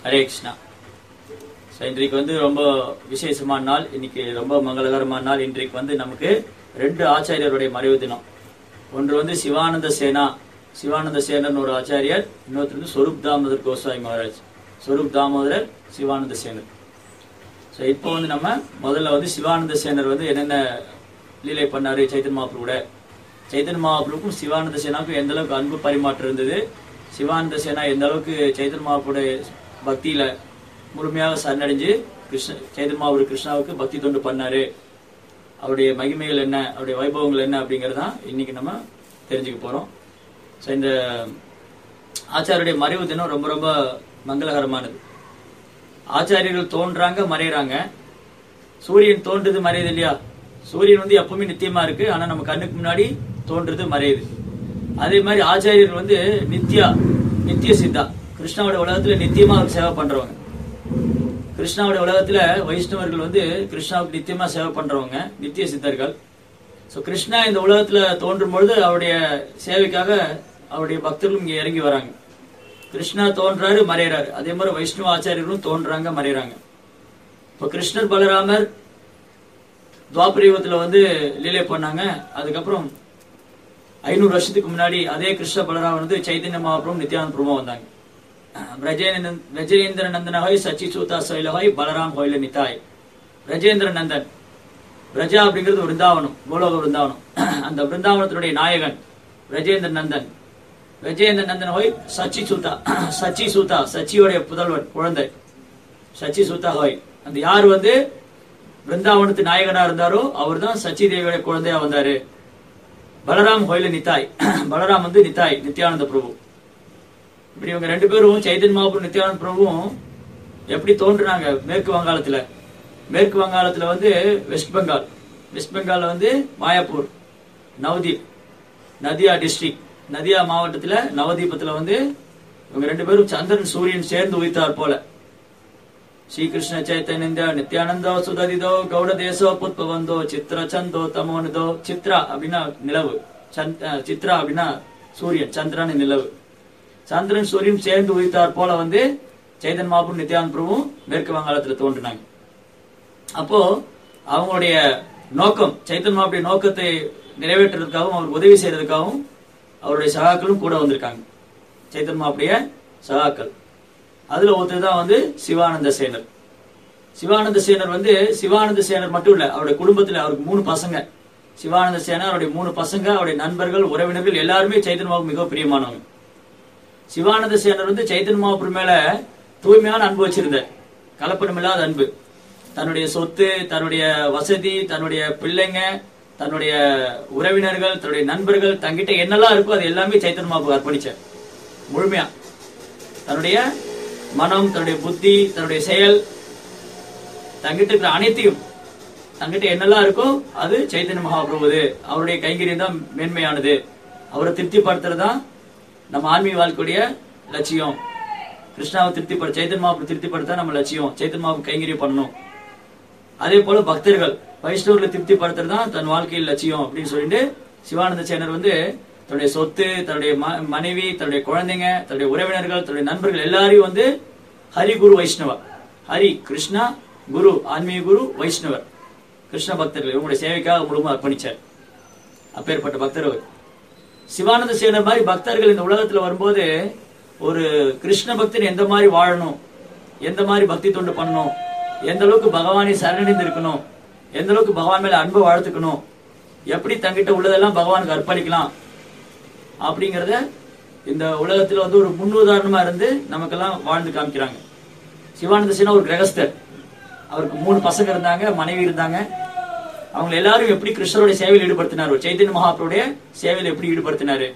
Hare Krishna so இன்றைக்கு வந்து ரொம்ப விசேஷமான நாள் இன்னைக்கு ரொம்ப மங்களகரமான நாள் இன்றைக்கு வந்து நமக்கு ரெண்டு ஆச்சாரியருடைய மறைவு தினம் ஒன்று வந்து சிவானந்த சேனா சிவானந்த சேனர்னு ஒரு ஆச்சாரியர் இன்னொருத்தர் வந்து ஸ்வரூப் தாமோதர் கோஸ்வாமி மகாராஜ் ஸ்வரூப் தாமோதரர் சிவானந்த சேனர் ஸோ இப்போ வந்து நம்ம முதல்ல வந்து சிவானந்த சேனர் வந்து என்னென்ன லீலை பண்ணாரு சைத்தன் மகாபுரு கூட சைத்தன் மகாபுருக்கும் சிவானந்த சேனாவுக்கும் எந்த அளவுக்கு அன்பு பரிமாற்றம் இருந்தது சிவானந்த சேனா எந்த அளவுக்கு சைத்தன் மகாபுருடைய பக்தியில முழுமையாக சரணடைஞ்சு கிருஷ்ண சைத்தன் மகாபுரு கிருஷ்ணாவுக்கு பக்தி தொண்டு பண்ணாரு அவருடைய மகிமைகள் என்ன அவருடைய வைபவங்கள் என்ன அப்படிங்கறது தான் இன்னைக்கு நம்ம தெரிஞ்சுக்க போறோம் ஸோ இந்த ஆச்சாரியருடைய மறைவு தினம் ரொம்ப ரொம்ப மங்களகரமானது ஆச்சாரியர்கள் தோன்றாங்க மறையறாங்க சூரியன் தோன்றுது மறையுது இல்லையா சூரியன் வந்து எப்பவுமே நித்தியமா இருக்கு ஆனா நம்ம கண்ணுக்கு முன்னாடி தோன்றுது மறையுது அதே மாதிரி ஆச்சாரியர்கள் வந்து நித்யா நித்திய சித்தா கிருஷ்ணாவோட உலகத்துல நித்தியமா அவருக்கு சேவை பண்றவங்க கிருஷ்ணாவோட உலகத்துல வைஷ்ணவர்கள் வந்து கிருஷ்ணாவுக்கு நித்தியமா சேவை பண்றவங்க நித்திய சித்தர்கள் சோ கிருஷ்ணா இந்த உலகத்துல தோன்றும் பொழுது அவருடைய சேவைக்காக அவருடைய பக்தர்களும் இங்க இறங்கி வராங்க கிருஷ்ணா தோன்றாரு மறையறாரு அதே மாதிரி வைஷ்ணவ ஆச்சாரியர்களும் தோன்றாங்க மறையறாங்க இப்ப கிருஷ்ணர் பலராமர் துவாபரியுகத்துல வந்து லீலை பண்ணாங்க அதுக்கப்புறம் ஐநூறு வருஷத்துக்கு முன்னாடி அதே கிருஷ்ண பலராமர் வந்து சைத்தன்ய மகாபிரபு நித்யானந்த பிரபு வந்தாங்க பிரஜேந்திரன் பிரஜேந்திர நந்தன ஹோய் சச்சி சூதா சைல ஹோய் பலராம் ஹோயில நித்தாய் பிரஜேந்திர நந்தன் பிரஜா அப்படிங்கிறது விருந்தாவனம் கோலோக விருந்தாவனம் அந்த விருந்தாவனத்தினுடைய நாயகன் பிரஜேந்திர நந்தன் பிரஜேந்திர நந்தன் ஹோய் சச்சி சூதா சச்சி சூதா சச்சியோடைய புதல்வன் குழந்தை சச்சி சூதா ஹோய் அந்த யார் வந்து பிருந்தாவனத்து நாயகனா இருந்தாரோ அவர் தான் சச்சி தேவியோட குழந்தையா வந்தாரு பலராம் ஹோயில நித்தாய் பலராம் வந்து நித்தாய் நித்யானந்த பிரபு இப்படி இவங்க ரெண்டு பேரும் சைதன் மகாபுர் நித்யானந்த பிரபுவும் எப்படி தோன்றுனாங்க மேற்கு வங்காளத்துல மேற்கு வங்காளத்துல வந்து வெஸ்ட் பெங்கால் வெஸ்ட் பெங்கால்ல வந்து மாயாப்பூர் நவதீப் நதியா டிஸ்ட்ரிக்ட் நதியா மாவட்டத்துல நவதீபத்துல வந்து இவங்க ரெண்டு பேரும் சந்திரன் சூரியன் சேர்ந்து உயிர்த்தார் போல ஸ்ரீகிருஷ்ண சைத்தன்ய நித்யானந்தோ சுததிதோ கௌட தேசோ புத்பவந்தோ சித்ர சந்தோ தமோனிதோ சித்ரா அப்படின்னா நிலவு சந்த்- அஹ் சித்ரா அப்படின்னா சூரியன் சந்திரன் நிலவு சந்திரன் சூரியன் சேர்ந்து உயிர்த்தார் போல வந்து சைதன் மாபுர் நித்யானந்த பிரபு மேற்கு வங்காளத்துல தோன்றினாங்க அப்போ அவங்களுடைய நோக்கம் சைத்தன் மாபுடைய நோக்கத்தை நிறைவேற்றுறதுக்காகவும் அவருக்கு உதவி செய்யறதுக்காகவும் அவருடைய சகாக்களும் கூட வந்திருக்காங்க சைத்தன் மாபுடைய சகாக்கள் அதுல ஒருத்தர் தான் வந்து சிவானந்த சேனர் சிவானந்த சேனர் வந்து சிவானந்த சேனர் மட்டும் இல்ல அவருடைய குடும்பத்துல அவருக்கு மூணு பசங்க சிவானந்த சேனர் அவருடைய மூணு பசங்க அவருடைய நண்பர்கள் உறவினர்கள் எல்லாருமே சைத்தன் மாபு மிக பிரியமானவங்க சிவானந்த சேனர் வந்து சைத்தன் மகாபுரு மேல தூய்மையான அன்பு வச்சிருந்தார் கலப்படமில்லாத அன்பு தன்னுடைய சொத்து தன்னுடைய வசதி தன்னுடைய பிள்ளைங்க தன்னுடைய உறவினர்கள் தன்னுடைய நண்பர்கள் தங்கிட்ட என்னெல்லாம் இருக்கோ அது எல்லாமே சைத்தன் மகாபுரு அர்ப்பணிச்சார் முழுமையா தன்னுடைய மனம் தன்னுடைய புத்தி தன்னுடைய செயல் தங்கிட்ட இருக்கிற அனைத்தையும் தங்கிட்ட என்னெல்லாம் இருக்கோ அது சைத்தன்ய மகாபிரபுது அவருடைய கைங்கரியம் தான் மேன்மையானது அவரை திருப்திப்படுத்துறது தான் நம்ம ஆன்மீக வாழ்க்கையுடைய லட்சியம் கிருஷ்ணாவை திருப்திப்பட சைத்தன் மகாபுரம் திருப்திப்படுத்த நம்ம லட்சியம் சைத்தன் மகாபுரம் கைங்கரியம் பண்ணணும் அதே போல பக்தர்கள் வைஷ்ணவர்களை திருப்திப்படுத்துறது தான் தன் வாழ்க்கையில் லட்சியம் அப்படின்னு சொல்லிட்டு சிவானந்த சேனர் வந்து தன்னுடைய சொத்து தன்னுடைய ம- மனைவி தன்னுடைய குழந்தைங்க தன்னுடைய உறவினர்கள் தன்னுடைய நண்பர்கள் எல்லாரையும் வந்து ஹரி குரு வைஷ்ணவா ஹரி கிருஷ்ணா குரு ஆன்மீக குரு வைஷ்ணவர் கிருஷ்ண பக்தர்கள் இவங்களுடைய சேவைக்காக முழுமை அர்ப்பணிச்சார் அப்பேற்பட்ட பக்தர் அவர் சிவானந்த சேனர் மாதிரி பக்தர்கள் இந்த உலகத்துல வரும்போது ஒரு கிருஷ்ண பக்தன் எந்த மாதிரி வாழணும் எந்த மாதிரி பக்தி தொண்டு பண்ணணும் எந்த அளவுக்கு பகவானை சரணடைந்து இருக்கணும் எந்த அளவுக்கு பகவான் மேல அன்பை வளர்த்துக்கணும் எப்படி தங்கிட்ட உள்ளதெல்லாம் பகவானுக்கு அர்ப்பணிக்கலாம் அப்படிங்கறத இந்த உலகத்துல வந்து ஒரு முன்னுதாரணமா இருந்து நமக்கெல்லாம் வாழ்ந்து காமிக்கிறாங்க சிவானந்த சேனா ஒரு கிரகஸ்தர் அவருக்கு மூணு பசங்க இருந்தாங்க மனைவி இருந்தாங்க அவங்க எல்லாரும் எப்படி கிருஷ்ணருடைய சேவையில் ஈடுபடுத்தினார் ஒரு சைத்தன்ய மகாபுருடைய சேவையில் எப்படி ஈடுபடுத்தினாரு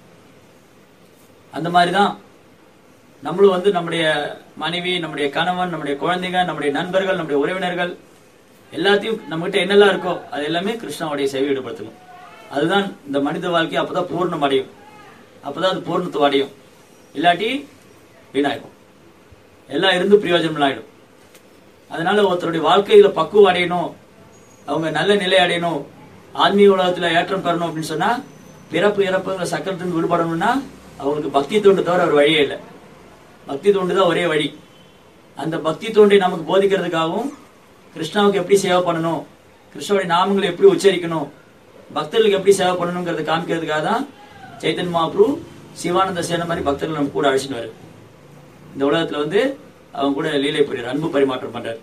அந்த மாதிரிதான் நம்மளும் வந்து நம்முடைய மனைவி நம்முடைய கணவன் நம்முடைய குழந்தைங்க நம்முடைய நண்பர்கள் நம்முடைய உறவினர்கள் எல்லாத்தையும் நம்மகிட்ட என்னெல்லாம் இருக்கோ அது எல்லாமே கிருஷ்ணாவுடைய சேவை ஈடுபடுத்தணும் அதுதான் இந்த மனித வாழ்க்கை அப்பதான் பூர்ணம் அடையும் அப்பதான் அது பூர்ணத்துவம் அடையும் இல்லாட்டி வீணாயிடும் எல்லாம் இருந்து பிரயோஜனம் ஆயிடும் அதனால ஒருத்தருடைய வாழ்க்கையில பக்குவம் அடையணும் அவங்க நல்ல நிலை அடையணும் ஆன்மீக உலகத்துல ஏற்றம் பெறணும் அப்படின்னு சொன்னா பிறப்பு இறப்புங்கிற சக்கரத்திலிருந்து விடுபடணும்னா அவங்களுக்கு பக்தி தொண்டு தவிர ஒரு வழியே இல்லை பக்தி தொண்டு தான் ஒரே வழி அந்த பக்தி தோன்றி நமக்கு போதிக்கிறதுக்காகவும் கிருஷ்ணாவுக்கு எப்படி சேவை பண்ணணும் கிருஷ்ணனுடைய நாமங்களை எப்படி உச்சரிக்கணும் பக்தர்களுக்கு எப்படி சேவை பண்ணணுங்கிறத காமிக்கிறதுக்காக தான் சைத்தன் மகாபுரு சிவானந்த சேன மாதிரி பக்தர்கள் நம்ம கூட அழைச்சிட்டு வரு இந்த உலகத்துல வந்து அவங்க கூட லீலை புரியார் அன்பு பரிமாற்றம் பண்றாரு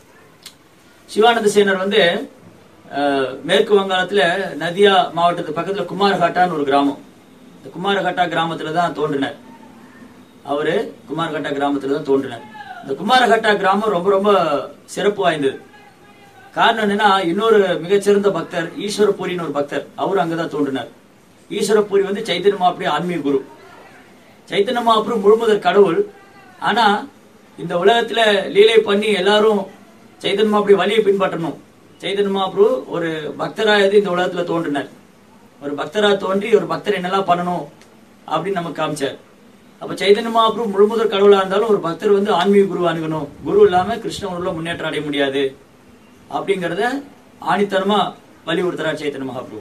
சிவானந்த சேனர் வந்து அஹ், மேற்கு வங்காளத்துல நதியா மாவட்டத்து பக்கத்துல குமாரகாட்டான்னு ஒரு கிராமம் இந்த குமாரகாட்டா கிராமத்துல தான் தோன்றினார் அவரு குமாரகட்டா கிராமத்துல தான் தோன்றினார் இந்த குமாரகட்டா கிராமம் ரொம்ப ரொம்ப சிறப்பு வாய்ந்தது காரணம் என்னன்னா இன்னொரு மிகச்சிறந்த பக்தர் ஈஸ்வரபூரின்னு ஒரு பக்தர் அவரு அங்கதான் தோன்றினார் ஈஸ்வரபூரி வந்து சைத்தன்ய மகாபுரி ஆன்மீக குரு சைத்தன்ய மகாபுரு முழுமுதற் கடவுள் ஆனா இந்த உலகத்துல லீலை பண்ணி எல்லாரும் சைத்தன்ய மகாபுரி வழியை பின்பற்றணும் சைத்தன்ய மகாபுரு ஒரு பக்தராயது இந்த உலகத்துல தோன்றினார் ஒரு பக்தரா தோன்றி ஒரு பக்தர் என்னெல்லாம் பண்ணணும் அப்படின்னு நமக்கு காமிச்சார் அப்ப சைதன்ய மகாபுரு முழுமுதற் கடவுளா இருந்தாலும் ஒரு பக்தர் வந்து ஆன்மீக குரு அணுகணும் குரு இல்லாம கிருஷ்ண உணர்வுல முன்னேற்றம் அடைய முடியாது அப்படிங்கறத ஆணித்தனமா வலியுறுத்துறார் சைத்தன்ய மகாபுரு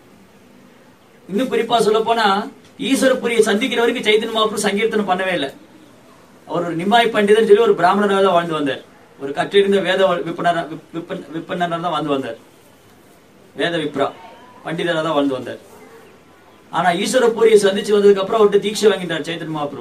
இன்னும் குறிப்பா சொல்ல போனா ஈஸ்வரபுரியை சந்திக்கிற வரைக்கும் சைத்தன்ய மகாபுரு சங்கீர்த்தனம் பண்ணவே இல்லை அவர் ஒரு நிமாய் பண்டிதர் சொல்லி ஒரு பிராமணராக தான் வாழ்ந்து வந்தார் ஒரு கற்றிருந்த வேத விற்பனர் விற்பனர் தான் வாழ்ந்து வந்தார் வேத விப்ரா பண்டிதராக தான் வாழ்ந்து வந்தார் ஆனா ஈஸ்வரபூரியை சந்திச்சு வந்ததுக்கு அப்புறம் அவர்கிட்ட தீட்சை வாங்கிட்டார் சைத்தன்ய மகாபிரபு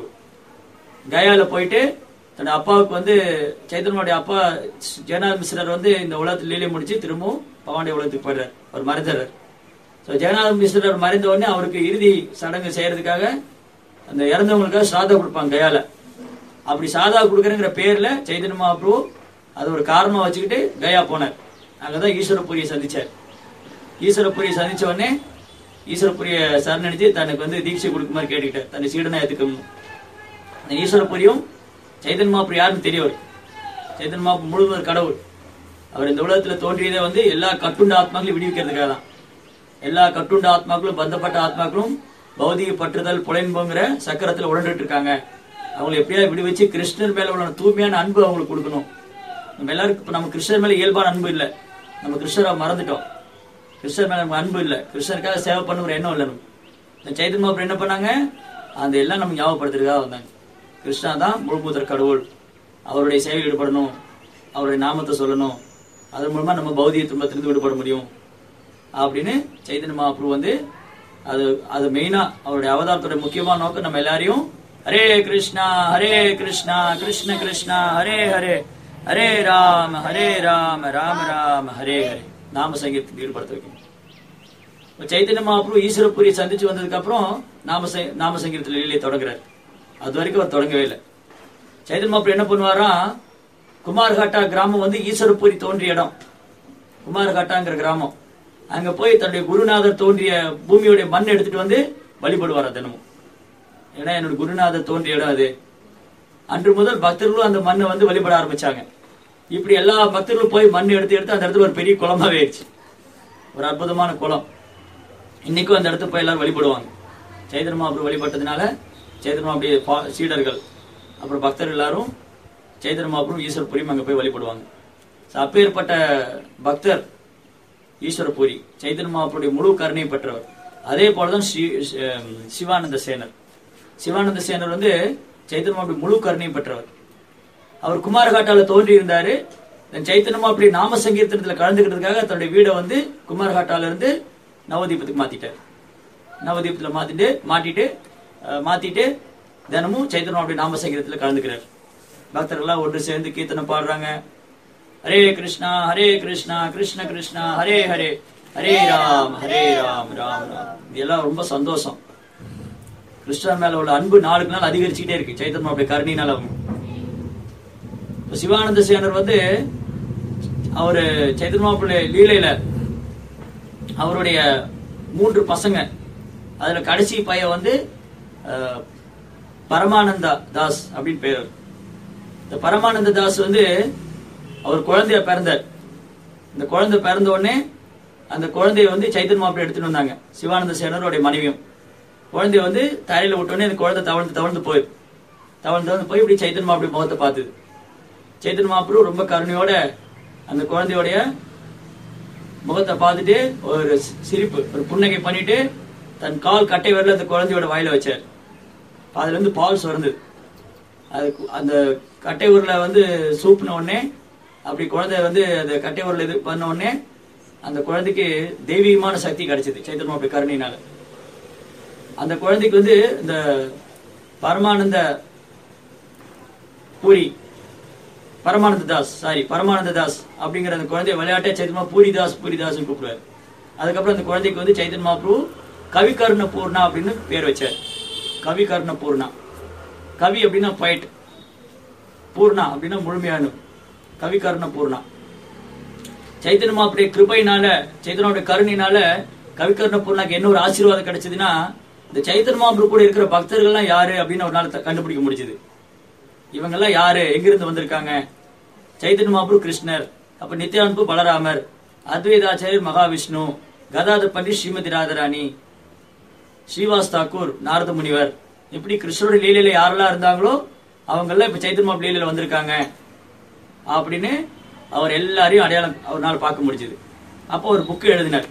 கயால போயிட்டு தன் அப்பாவுக்கு வந்து சைத்தன்யோடைய அப்பா ஜெகநாத் மிஸ்ரர் வந்து இந்த உலகத்துல லீலை முடிச்சு திரும்பவும் பவாண்டிய உலகத்துக்கு போயிடுறார் அவர் மறைஞ்சார் ஸோ ஜெகநாத் மிஸ்ரர் மறைந்த உடனே அவருக்கு இறுதி சடங்கு செய்யறதுக்காக அந்த இறந்தவங்களுக்காக சாதா கொடுப்பாங்க கயால அப்படி சாதா கொடுக்குறங்கிற பேர்ல சைத்தன்ய மகாபிரபு அது ஒரு காரணமா வச்சுக்கிட்டு கயா போனார் அங்கதான் ஈஸ்வரபுரியை சந்திச்சார் ஈஸ்வரபுரியை சந்திச்ச உடனே ஈஸ்வரபுரிய சரணடிச்சு தனக்கு வந்து தீட்சை கொடுக்குமாறு கேட்டுக்கிட்டார் தன்னை சீடனா ஏத்துக்கணும் அந்த ஈஸ்வரபுரியும் சைதன் மாப்பு யாருன்னு தெரியவர் சைதன் மாப்பு முழுவதும் கடவுள் அவர் இந்த உலகத்துல தோன்றியதே வந்து எல்லா கட்டுண்ட ஆத்மாக்களையும் விடுவிக்கிறதுக்காக தான் எல்லா கட்டுண்ட ஆத்மாக்களும் பந்தப்பட்ட ஆத்மாக்களும் பௌதிக பற்றுதல் புலன்புங்கிற சக்கரத்துல உழண்டுட்டு இருக்காங்க அவங்களை எப்படியாவது விடுவிச்சு கிருஷ்ணர் மேல உள்ள தூய்மையான அன்பு அவங்களுக்கு கொடுக்கணும் நம்ம எல்லாருக்கும் இப்ப நம்ம கிருஷ்ணர் மேல இயல்பான அன்பு இல்ல நம்ம கிருஷ்ணரை மறந்துட்டோம் கிருஷ்ணர் மேல நமக்கு அன்பு இல்ல கிருஷ்ணருக்காக சேவை பண்ணுங்கிற எண்ணம் இல்ல நமக்கு இந்த சைத்தன்ய மகாபுரம் என்ன பண்ணாங்க அந்த எல்லாம் நம்ம ஞாபகப்படுத்துறதுக்காக வந்தாங்க கிருஷ்ணா தான் முழுமுதற் கடவுள் அவருடைய சேவையில் ஈடுபடணும் அவருடைய நாமத்தை சொல்லணும் அதன் மூலமா நம்ம பௌதிக துன்பத்திலிருந்து விடுபட முடியும் அப்படின்னு சைத்தன்ய மகாபுரு வந்து அது அது மெயினா அவருடைய அவதாரத்தோட முக்கியமான நோக்கம் நம்ம எல்லாரையும் ஹரே கிருஷ்ணா ஹரே கிருஷ்ணா கிருஷ்ண கிருஷ்ணா ஹரே ஹரே ஹரே ராம ஹரே ராம ராம ராம ஹரே ஹரே நாம சங்கீதத்தில் ஈடுபடுத்த வைக்கணும் இப்ப சைத்தன்ய மகாபுரு ஈஸ்வரபுரியை சந்திச்சு வந்ததுக்கு அப்புறம் நாம ச- நாம சங்கீதத்தில் லீலையை தொடங்குறாரு அது வரைக்கும் அவர் தொடங்கவே இல்லை சைத்தன்ய மகாபுரு என்ன பண்ணுவாரா குமார்காட்டா கிராமம் வந்து ஈஸ்வரபுரி தோன்றிய இடம் குமாரகாட்டாங்கிற கிராமம் அங்க போய் தன்னுடைய குருநாதர் தோன்றிய பூமியோட மண் எடுத்துட்டு வந்து வழிபடுவாரா தினமும் ஏன்னா என்னோட குருநாதர் தோன்றிய இடம் அது அன்று முதல் பக்தர்களும் அந்த மண்ணை வந்து வழிபட ஆரம்பிச்சாங்க இப்படி எல்லா பக்தர்களும் போய் மண் எடுத்து எடுத்து அந்த இடத்துல ஒரு பெரிய குளமாவே ஆயிடுச்சு ஒரு அற்புதமான குளம் இன்னைக்கும் அந்த இடத்துல போய் எல்லாரும் வழிபடுவாங்க சைதன்ய மகாபுரு வழிபட்டதுனால சைதன்ய மகாபுரி பா- சீடர்கள் அப்புறம் பக்தர்கள் எல்லாரும் சைதன்ய மகாபுரம் ஈஸ்வரபுரியும் அங்க போய் வழிபடுவாங்க So, அப்பேற்பட்ட பக்தர் ஈஸ்வரபுரி சைதன்ய மகாபுருடைய முழு கருணையை பெற்றவர் அதே போலதான் ஸ்ரீ அஹ் சிவானந்த சேனர் சிவானந்த சேனர் வந்து சைதன்ய மகாபுரி முழு கருணையை பெற்றவர் அவர் குமாரகாட்டால தோன்றி இருந்தாரு சைத்தன்யமா அப்படி நாம சங்கீர்த்தனத்துல கலந்துக்கிறதுக்காக தன்னுடைய வீடை வந்து குமாரகாட்டால இருந்து நவதீபத்துக்கு மாத்திட்டார் நவதீபத்துல மாத்திட்டு மாட்டிட்டு அஹ், மாத்திட்டு தினமும் சைத்தன்யம் அப்படி நாம சங்கீதத்துல கலந்துக்கிறார் பக்தர்கள்லாம் ஒன்று சேர்ந்து கீர்த்தனம் பாடுறாங்க ஹரே கிருஷ்ணா ஹரே கிருஷ்ணா கிருஷ்ண கிருஷ்ணா ஹரே ஹரே ஹரே ராம் ஹரே ராம் ராம் ராம் இதெல்லாம் ரொம்ப சந்தோஷம் கிருஷ்ணர் மேல உள்ள அன்பு நாளுக்கு நாள் அதிகரிச்சுக்கிட்டே இருக்கு சைத்தன்யம் அப்படி கருணினால அவங்க இப்ப சிவானந்த சேனர் வந்து அவரு சைத்தன்மாப்பிள்ளை லீலையில அவருடைய மூன்று பசங்க அதுல கடைசி பையன் வந்து அஹ், பரமானந்தா தாஸ் அப்படின்னு பேர் அவருக்கு. இந்த பரமானந்த தாஸ் வந்து அவர் குழந்தைய பிறந்தார் இந்த குழந்தை பிறந்த உடனே அந்த குழந்தைய வந்து சைத்தன் மாப்பிள்ளை எடுத்துட்டு வந்தாங்க சிவானந்த சேனருடைய மனைவியும் குழந்தைய வந்து தரையில விட்ட உடனே அந்த குழந்தை தவழ்ந்து தவழ்ந்து போயிரு தவழ்ந்து தவழ்ந்து போய் இப்படி சைத்தன் மாப்பிள்ளை முகத்தை பார்த்தது சைத்தன் மாப்பிள்ளை ரொம்ப கருணையோட அந்த குழந்தையோடைய முகத்தை பார்த்துட்டு ஒரு சி- சிரிப்பு ஒரு புன்னகை பண்ணிட்டு தன் கால் கட்டை வரல அந்த குழந்தையோட வாயில வச்சார் அதுல இருந்து பால் சுரந்தது அது கு- அந்த கட்டை உருளை வந்து சூப்புன உடனே அப்படி குழந்தை வந்து அந்த கட்டை உருளை இது பண்ண உடனே அந்த குழந்தைக்கு தெய்வீகமான சக்தி கிடைச்சது சைத்தன்மா அப்படி கருணையினால அந்த குழந்தைக்கு வந்து இந்த பரமானந்த பூரி பரமானந்த தாஸ் சாரி பரமானந்த தாஸ் அப்படிங்கிற அந்த குழந்தைய விளையாட்டே சைத்தன்மா பூரி தாஸ் பூரி தாஸ்னு கூப்பிடுவார் அதுக்கப்புறம் அந்த குழந்தைக்கு வந்து சைத்தன்ய மகாபிரபு கவிகர்ண பூர்ணா அப்படின்னு பேர் வச்சார் கவிகர்ண பூர்ணா கவி அப்படின்னா poet பூர்ணா அப்படின்னா முழுமையான கவிகர்ண பூர்ணா சைத்தன்ய மகாபுடைய கிருபையினால சைத்தன்யோட கருணையினால கவிகர்ண பூர்ணாக்கு என்ன ஒரு ஆசீர்வாதம் கிடைச்சதுன்னா இந்த சைத்தன்ய மகாபுரு கூட இருக்கிற பக்தர்கள்லாம் யாரு அப்படின்னு ஒரு நாள் த- கண்டுபிடிக்க முடிஞ்சது இவங்கெல்லாம் யாரு எங்கிருந்து வந்திருக்காங்க சைத்தன்ய மகாபுரு கிருஷ்ணர் அப்ப நித்யானந்து பலராமர் அத்வைதாச்சாரியர் மகாவிஷ்ணு கதாதர் பண்டிட் ஸ்ரீமதி ராதராணி ஸ்ரீவாஸ் தாக்கூர் நாரத முனிவர் இப்படி கிருஷ்ணருடைய லீலையில யாரெல்லாம் இருந்தாங்களோ அவங்க எல்லாம் இப்ப சைத்தன்ய மகாபுரு லீலையில வந்திருக்காங்க அப்படின்னு அவர் எல்லாரையும் அடையாளம் அவரால் பார்க்க முடிஞ்சது அப்போ ஒரு புக்கு எழுதினார்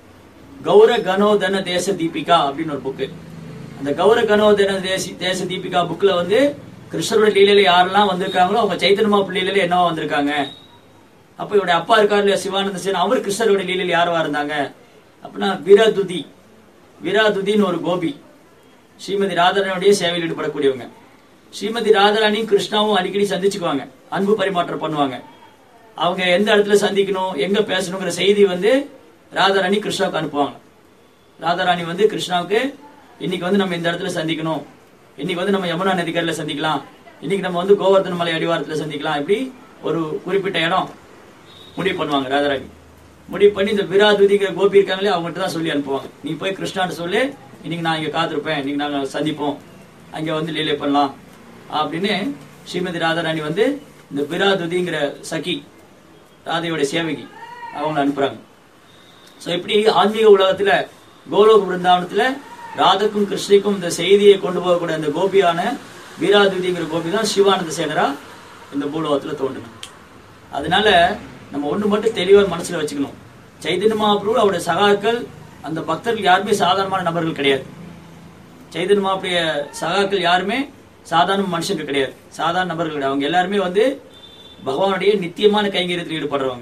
கௌர கனோதன தேச தீபிகா அப்படின்னு ஒரு புக்கு அந்த கௌர கனோதன தேச தேச தீபிகா புக்ல வந்து கிருஷ்ணருடைய லீலையில யாரெல்லாம் வந்திருக்காங்களோ அவங்க சைத்தன்ய மகாபுரு லீலையில என்னவா வந்திருக்காங்க அப்ப இவருடைய அப்பா இருக்காரு இல்லையா சிவானந்த சேன் அவர் கிருஷ்ணருடைய லீலையில் யாரவா இருந்தாங்க அப்படின்னா விராதுதி விராதுதின்னு ஒரு கோபி ஸ்ரீமதி ராதாராணியுடைய சேவையில் ஈடுபடக்கூடியவங்க ஸ்ரீமதி ராதாராணியும் கிருஷ்ணாவும் அடிக்கடி சந்திச்சுக்குவாங்க அன்பு பரிமாற்றம் பண்ணுவாங்க அவங்க எந்த இடத்துல சந்திக்கணும் எங்க பேசணுங்கிற செய்தி வந்து ராதாராணி கிருஷ்ணாவுக்கு அனுப்புவாங்க ராதாராணி வந்து கிருஷ்ணாவுக்கு இன்னைக்கு வந்து நம்ம இந்த இடத்துல சந்திக்கணும் இன்னைக்கு வந்து நம்ம யமுனா நதிக்கரையில சந்திக்கலாம் இன்னைக்கு நம்ம வந்து கோவர்தன மலை அடிவாரத்துல சந்திக்கலாம் இப்படி ஒரு குறிப்பிட்ட இடம் முடிவு பண்ணுவாங்க ராதாராணி முடிவு பண்ணி இந்த விராதுதிங்கிற கோபி இருக்காங்களே அவங்ககிட்ட தான் சொல்லி அனுப்புவாங்க நீ போய் கிருஷ்ணான்னு சொல்லு இன்னைக்கு நான் இங்க காத்திருப்பேன் இன்னைக்கு நாங்க சந்திப்போம் அங்க வந்து லீலை பண்ணலாம் அப்படின்னு ஸ்ரீமதி ராதாராணி வந்து இந்த விராதுதிங்கிற சகி ராதையோட சேவகி அவங்கள அனுப்புறாங்க சோ இப்படி ஆன்மீக உலகத்துல கோலோக பிருந்தாவனத்துல ராதக்கும் கிருஷ்ணிக்கும் இந்த செய்தியை கொண்டு போகக்கூடிய அந்த கோபியான வீராதுதிங்கிற கோபி தான் சிவானந்த சேனரா இந்த பூலோகத்துல தோன்றினான் அதனால நம்ம ஒண்ணு மட்டும் தெளிவா மனசுல வச்சுக்கணும் சைதன்ய மகாபிரபு அவருடைய சகாக்கள் அந்த பக்தர்கள் யாருமே சாதாரணமான நபர்கள் கிடையாது சைதன்ய மகாபுடைய சகாக்கள் யாருமே சாதாரண மனுஷங்க கிடையாது சாதாரண நபர்கள் கிடையாது அவங்க எல்லாருமே வந்து பகவானுடைய நித்தியமான கைங்கரியத்தில் ஈடுபடுறவங்க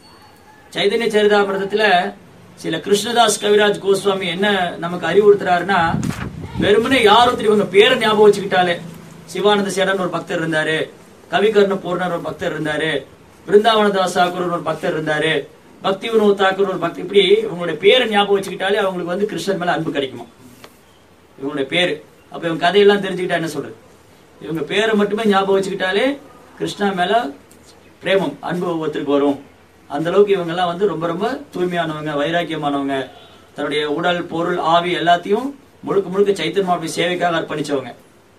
சைதன்ய சரிதாமிரதத்துல சில கிருஷ்ணதாஸ் கவிராஜ் கோஸ்வாமி என்ன நமக்கு அறிவுறுத்துறாருன்னா வெறுமனே யாரும் இவங்க பேரை ஞாபகம் வச்சுக்கிட்டாலே சிவானந்த சேடன் ஒரு பக்தர் இருந்தாரு கவிகர்ண பூர்ணர் ஒரு பக்தர் இருந்தாரு பிருந்தாவனதாஸ் தாக்கூர் ஒரு பக்தர் இருந்தாரு பக்தி வினோத் தாக்கூர் ஒரு பக்தி இப்படி இவங்களுடைய பேரை ஞாபகம் வச்சுக்கிட்டாலே அவங்களுக்கு வந்து கிருஷ்ணன் மேல அன்பு கிடைக்குமா இவங்களுடைய பேரு அப்ப இவங்க கதையெல்லாம் தெரிஞ்சுக்கிட்டா என்ன சொல்றது இவங்க பேரை மட்டுமே ஞாபகம் வச்சுக்கிட்டாலே கிருஷ்ணா மேல பிரேமம் அன்பு ஒருத்தருக்கு வரும் அந்த அளவுக்கு இவங்க எல்லாம் வந்து ரொம்ப ரொம்ப தூய்மையானவங்க வைராக்கியமானவங்க தன்னுடைய உடல் பொருள் ஆவி எல்லாத்தையும் முழுக்க முழுக்க சைத்தன்மாவுடைய சேவைக்காக அர்ப்பணிச்சவங்க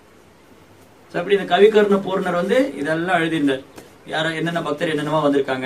So, அப்படி இந்த கவிகர்ண பூர்ணர் வந்து இதெல்லாம் எழுதியிருந்தார் யார என்னென்ன பக்தர் என்னென்னமா வந்திருக்காங்க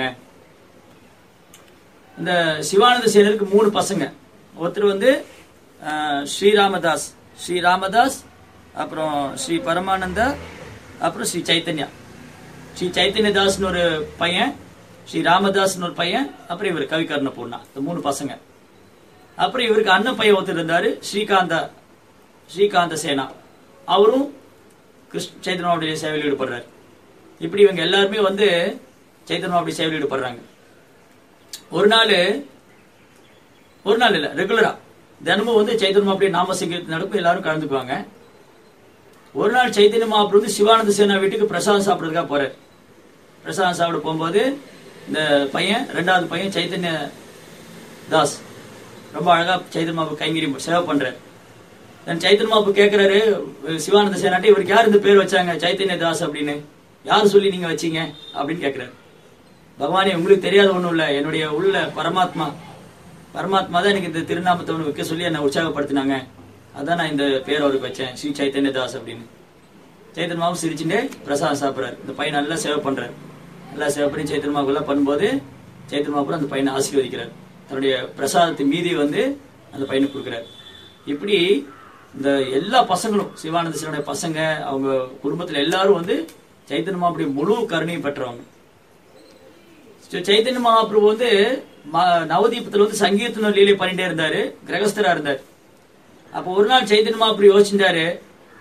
இந்த சிவானந்த சேனருக்கு மூணு பசங்க ஒருத்தர் வந்து அஹ், ஸ்ரீராமதாஸ் ஸ்ரீராமதாஸ் அப்புறம் ஸ்ரீ பரமானந்தா அப்புறம் ஸ்ரீ சைத்தன்யா ஸ்ரீ சைத்தன்யதாஸ்னு ஒரு பையன் ஸ்ரீ ராமதாஸ்னு ஒரு பையன் அப்புறம் இவர் கவிகர்ண பூர்ணா இந்த மூணு பசங்க அப்புறம் இவருக்கு அண்ணன் பையன் ஒருத்தர் இருந்தாரு ஸ்ரீகாந்த ஸ்ரீகாந்த சேனா அவரும் கிருஷ்ண சைத்தன்யாவுடைய சேவையில் ஈடுபடுறாரு இப்படி இவங்க எல்லாருமே வந்து சைத்தன்யாவுடைய சேவையில் ஈடுபடுறாங்க ஒரு நாள் ஒரு நாள் இல்ல ரெகுலரா தினமும் வந்து சைத்தன்ய அப்படியே நாம சங்கீர்த்தம் நடக்கும் எல்லாரும் கலந்துக்குவாங்க ஒரு நாள் சைத்தன்ய மகாபுரு வந்து சிவானந்த சேனா வீட்டுக்கு பிரசாதம் சாப்பிடுறதுக்காக போறாரு பிரசாதம் சாப்பிட போகும்போது இந்த பையன் ரெண்டாவது பையன் சைத்தன்ய தாஸ் ரொம்ப அழகா சைத்தன்ய மாபு கைங்கரி சேவை பண்றாரு தென் சைத்தன்ய மாபு கேக்குறாரு சிவானந்த சேனாட்டி இவருக்கு யார் இந்த பேர் வச்சாங்க சைத்தன்ய தாஸ் அப்படின்னு யார் சொல்லி நீங்க வச்சீங்க அப்படின்னு கேக்குறாரு பகவானே உங்களுக்கு தெரியாத ஒண்ணும் இல்ல என்னுடைய உள்ள பரமாத்மா பரமாத்மா தான் எனக்கு இந்த திருநாமத்தை ஒன்று வைக்க சொல்லி என்னை உற்சாகப்படுத்தினாங்க அதான் நான் இந்த பேர் அவருக்கு வச்சேன் ஸ்ரீ சைத்தன்ய தாஸ் அப்படின்னு சைத்தன்மாவும் சிரிச்சுட்டே பிரசாதம் சாப்பிடுறாரு இந்த பையன் நல்லா சேவை பண்றாரு நல்லா சேவை பண்ணி சைத்தன்மாவுக்கு எல்லாம் பண்ணும்போது சைத்தன்மாபுரம் அந்த பையனை ஆசீர்வதிக்கிறார் தன்னுடைய பிரசாதத்தின் மீதி வந்து அந்த பையனுக்கு கொடுக்குறாரு இப்படி இந்த எல்லா பசங்களும் சிவானந்த சிவனுடைய பசங்க அவங்க குடும்பத்துல எல்லாரும் வந்து சைத்தன்ய மகாபுடைய முழு கருணையும் பெற்றவங்க ஸ்ரீ சைத்தன்ய மகாபிரபு வந்து ம- நவதீபத்துல வந்து சங்கீர்த்தன லீலை பண்ணிட்டே இருந்தாரு கிரகஸ்தரா இருந்தார் அப்போ ஒரு நாள் சைத்தன்ய மகாபிரபு யோசிச்சிட்டாரு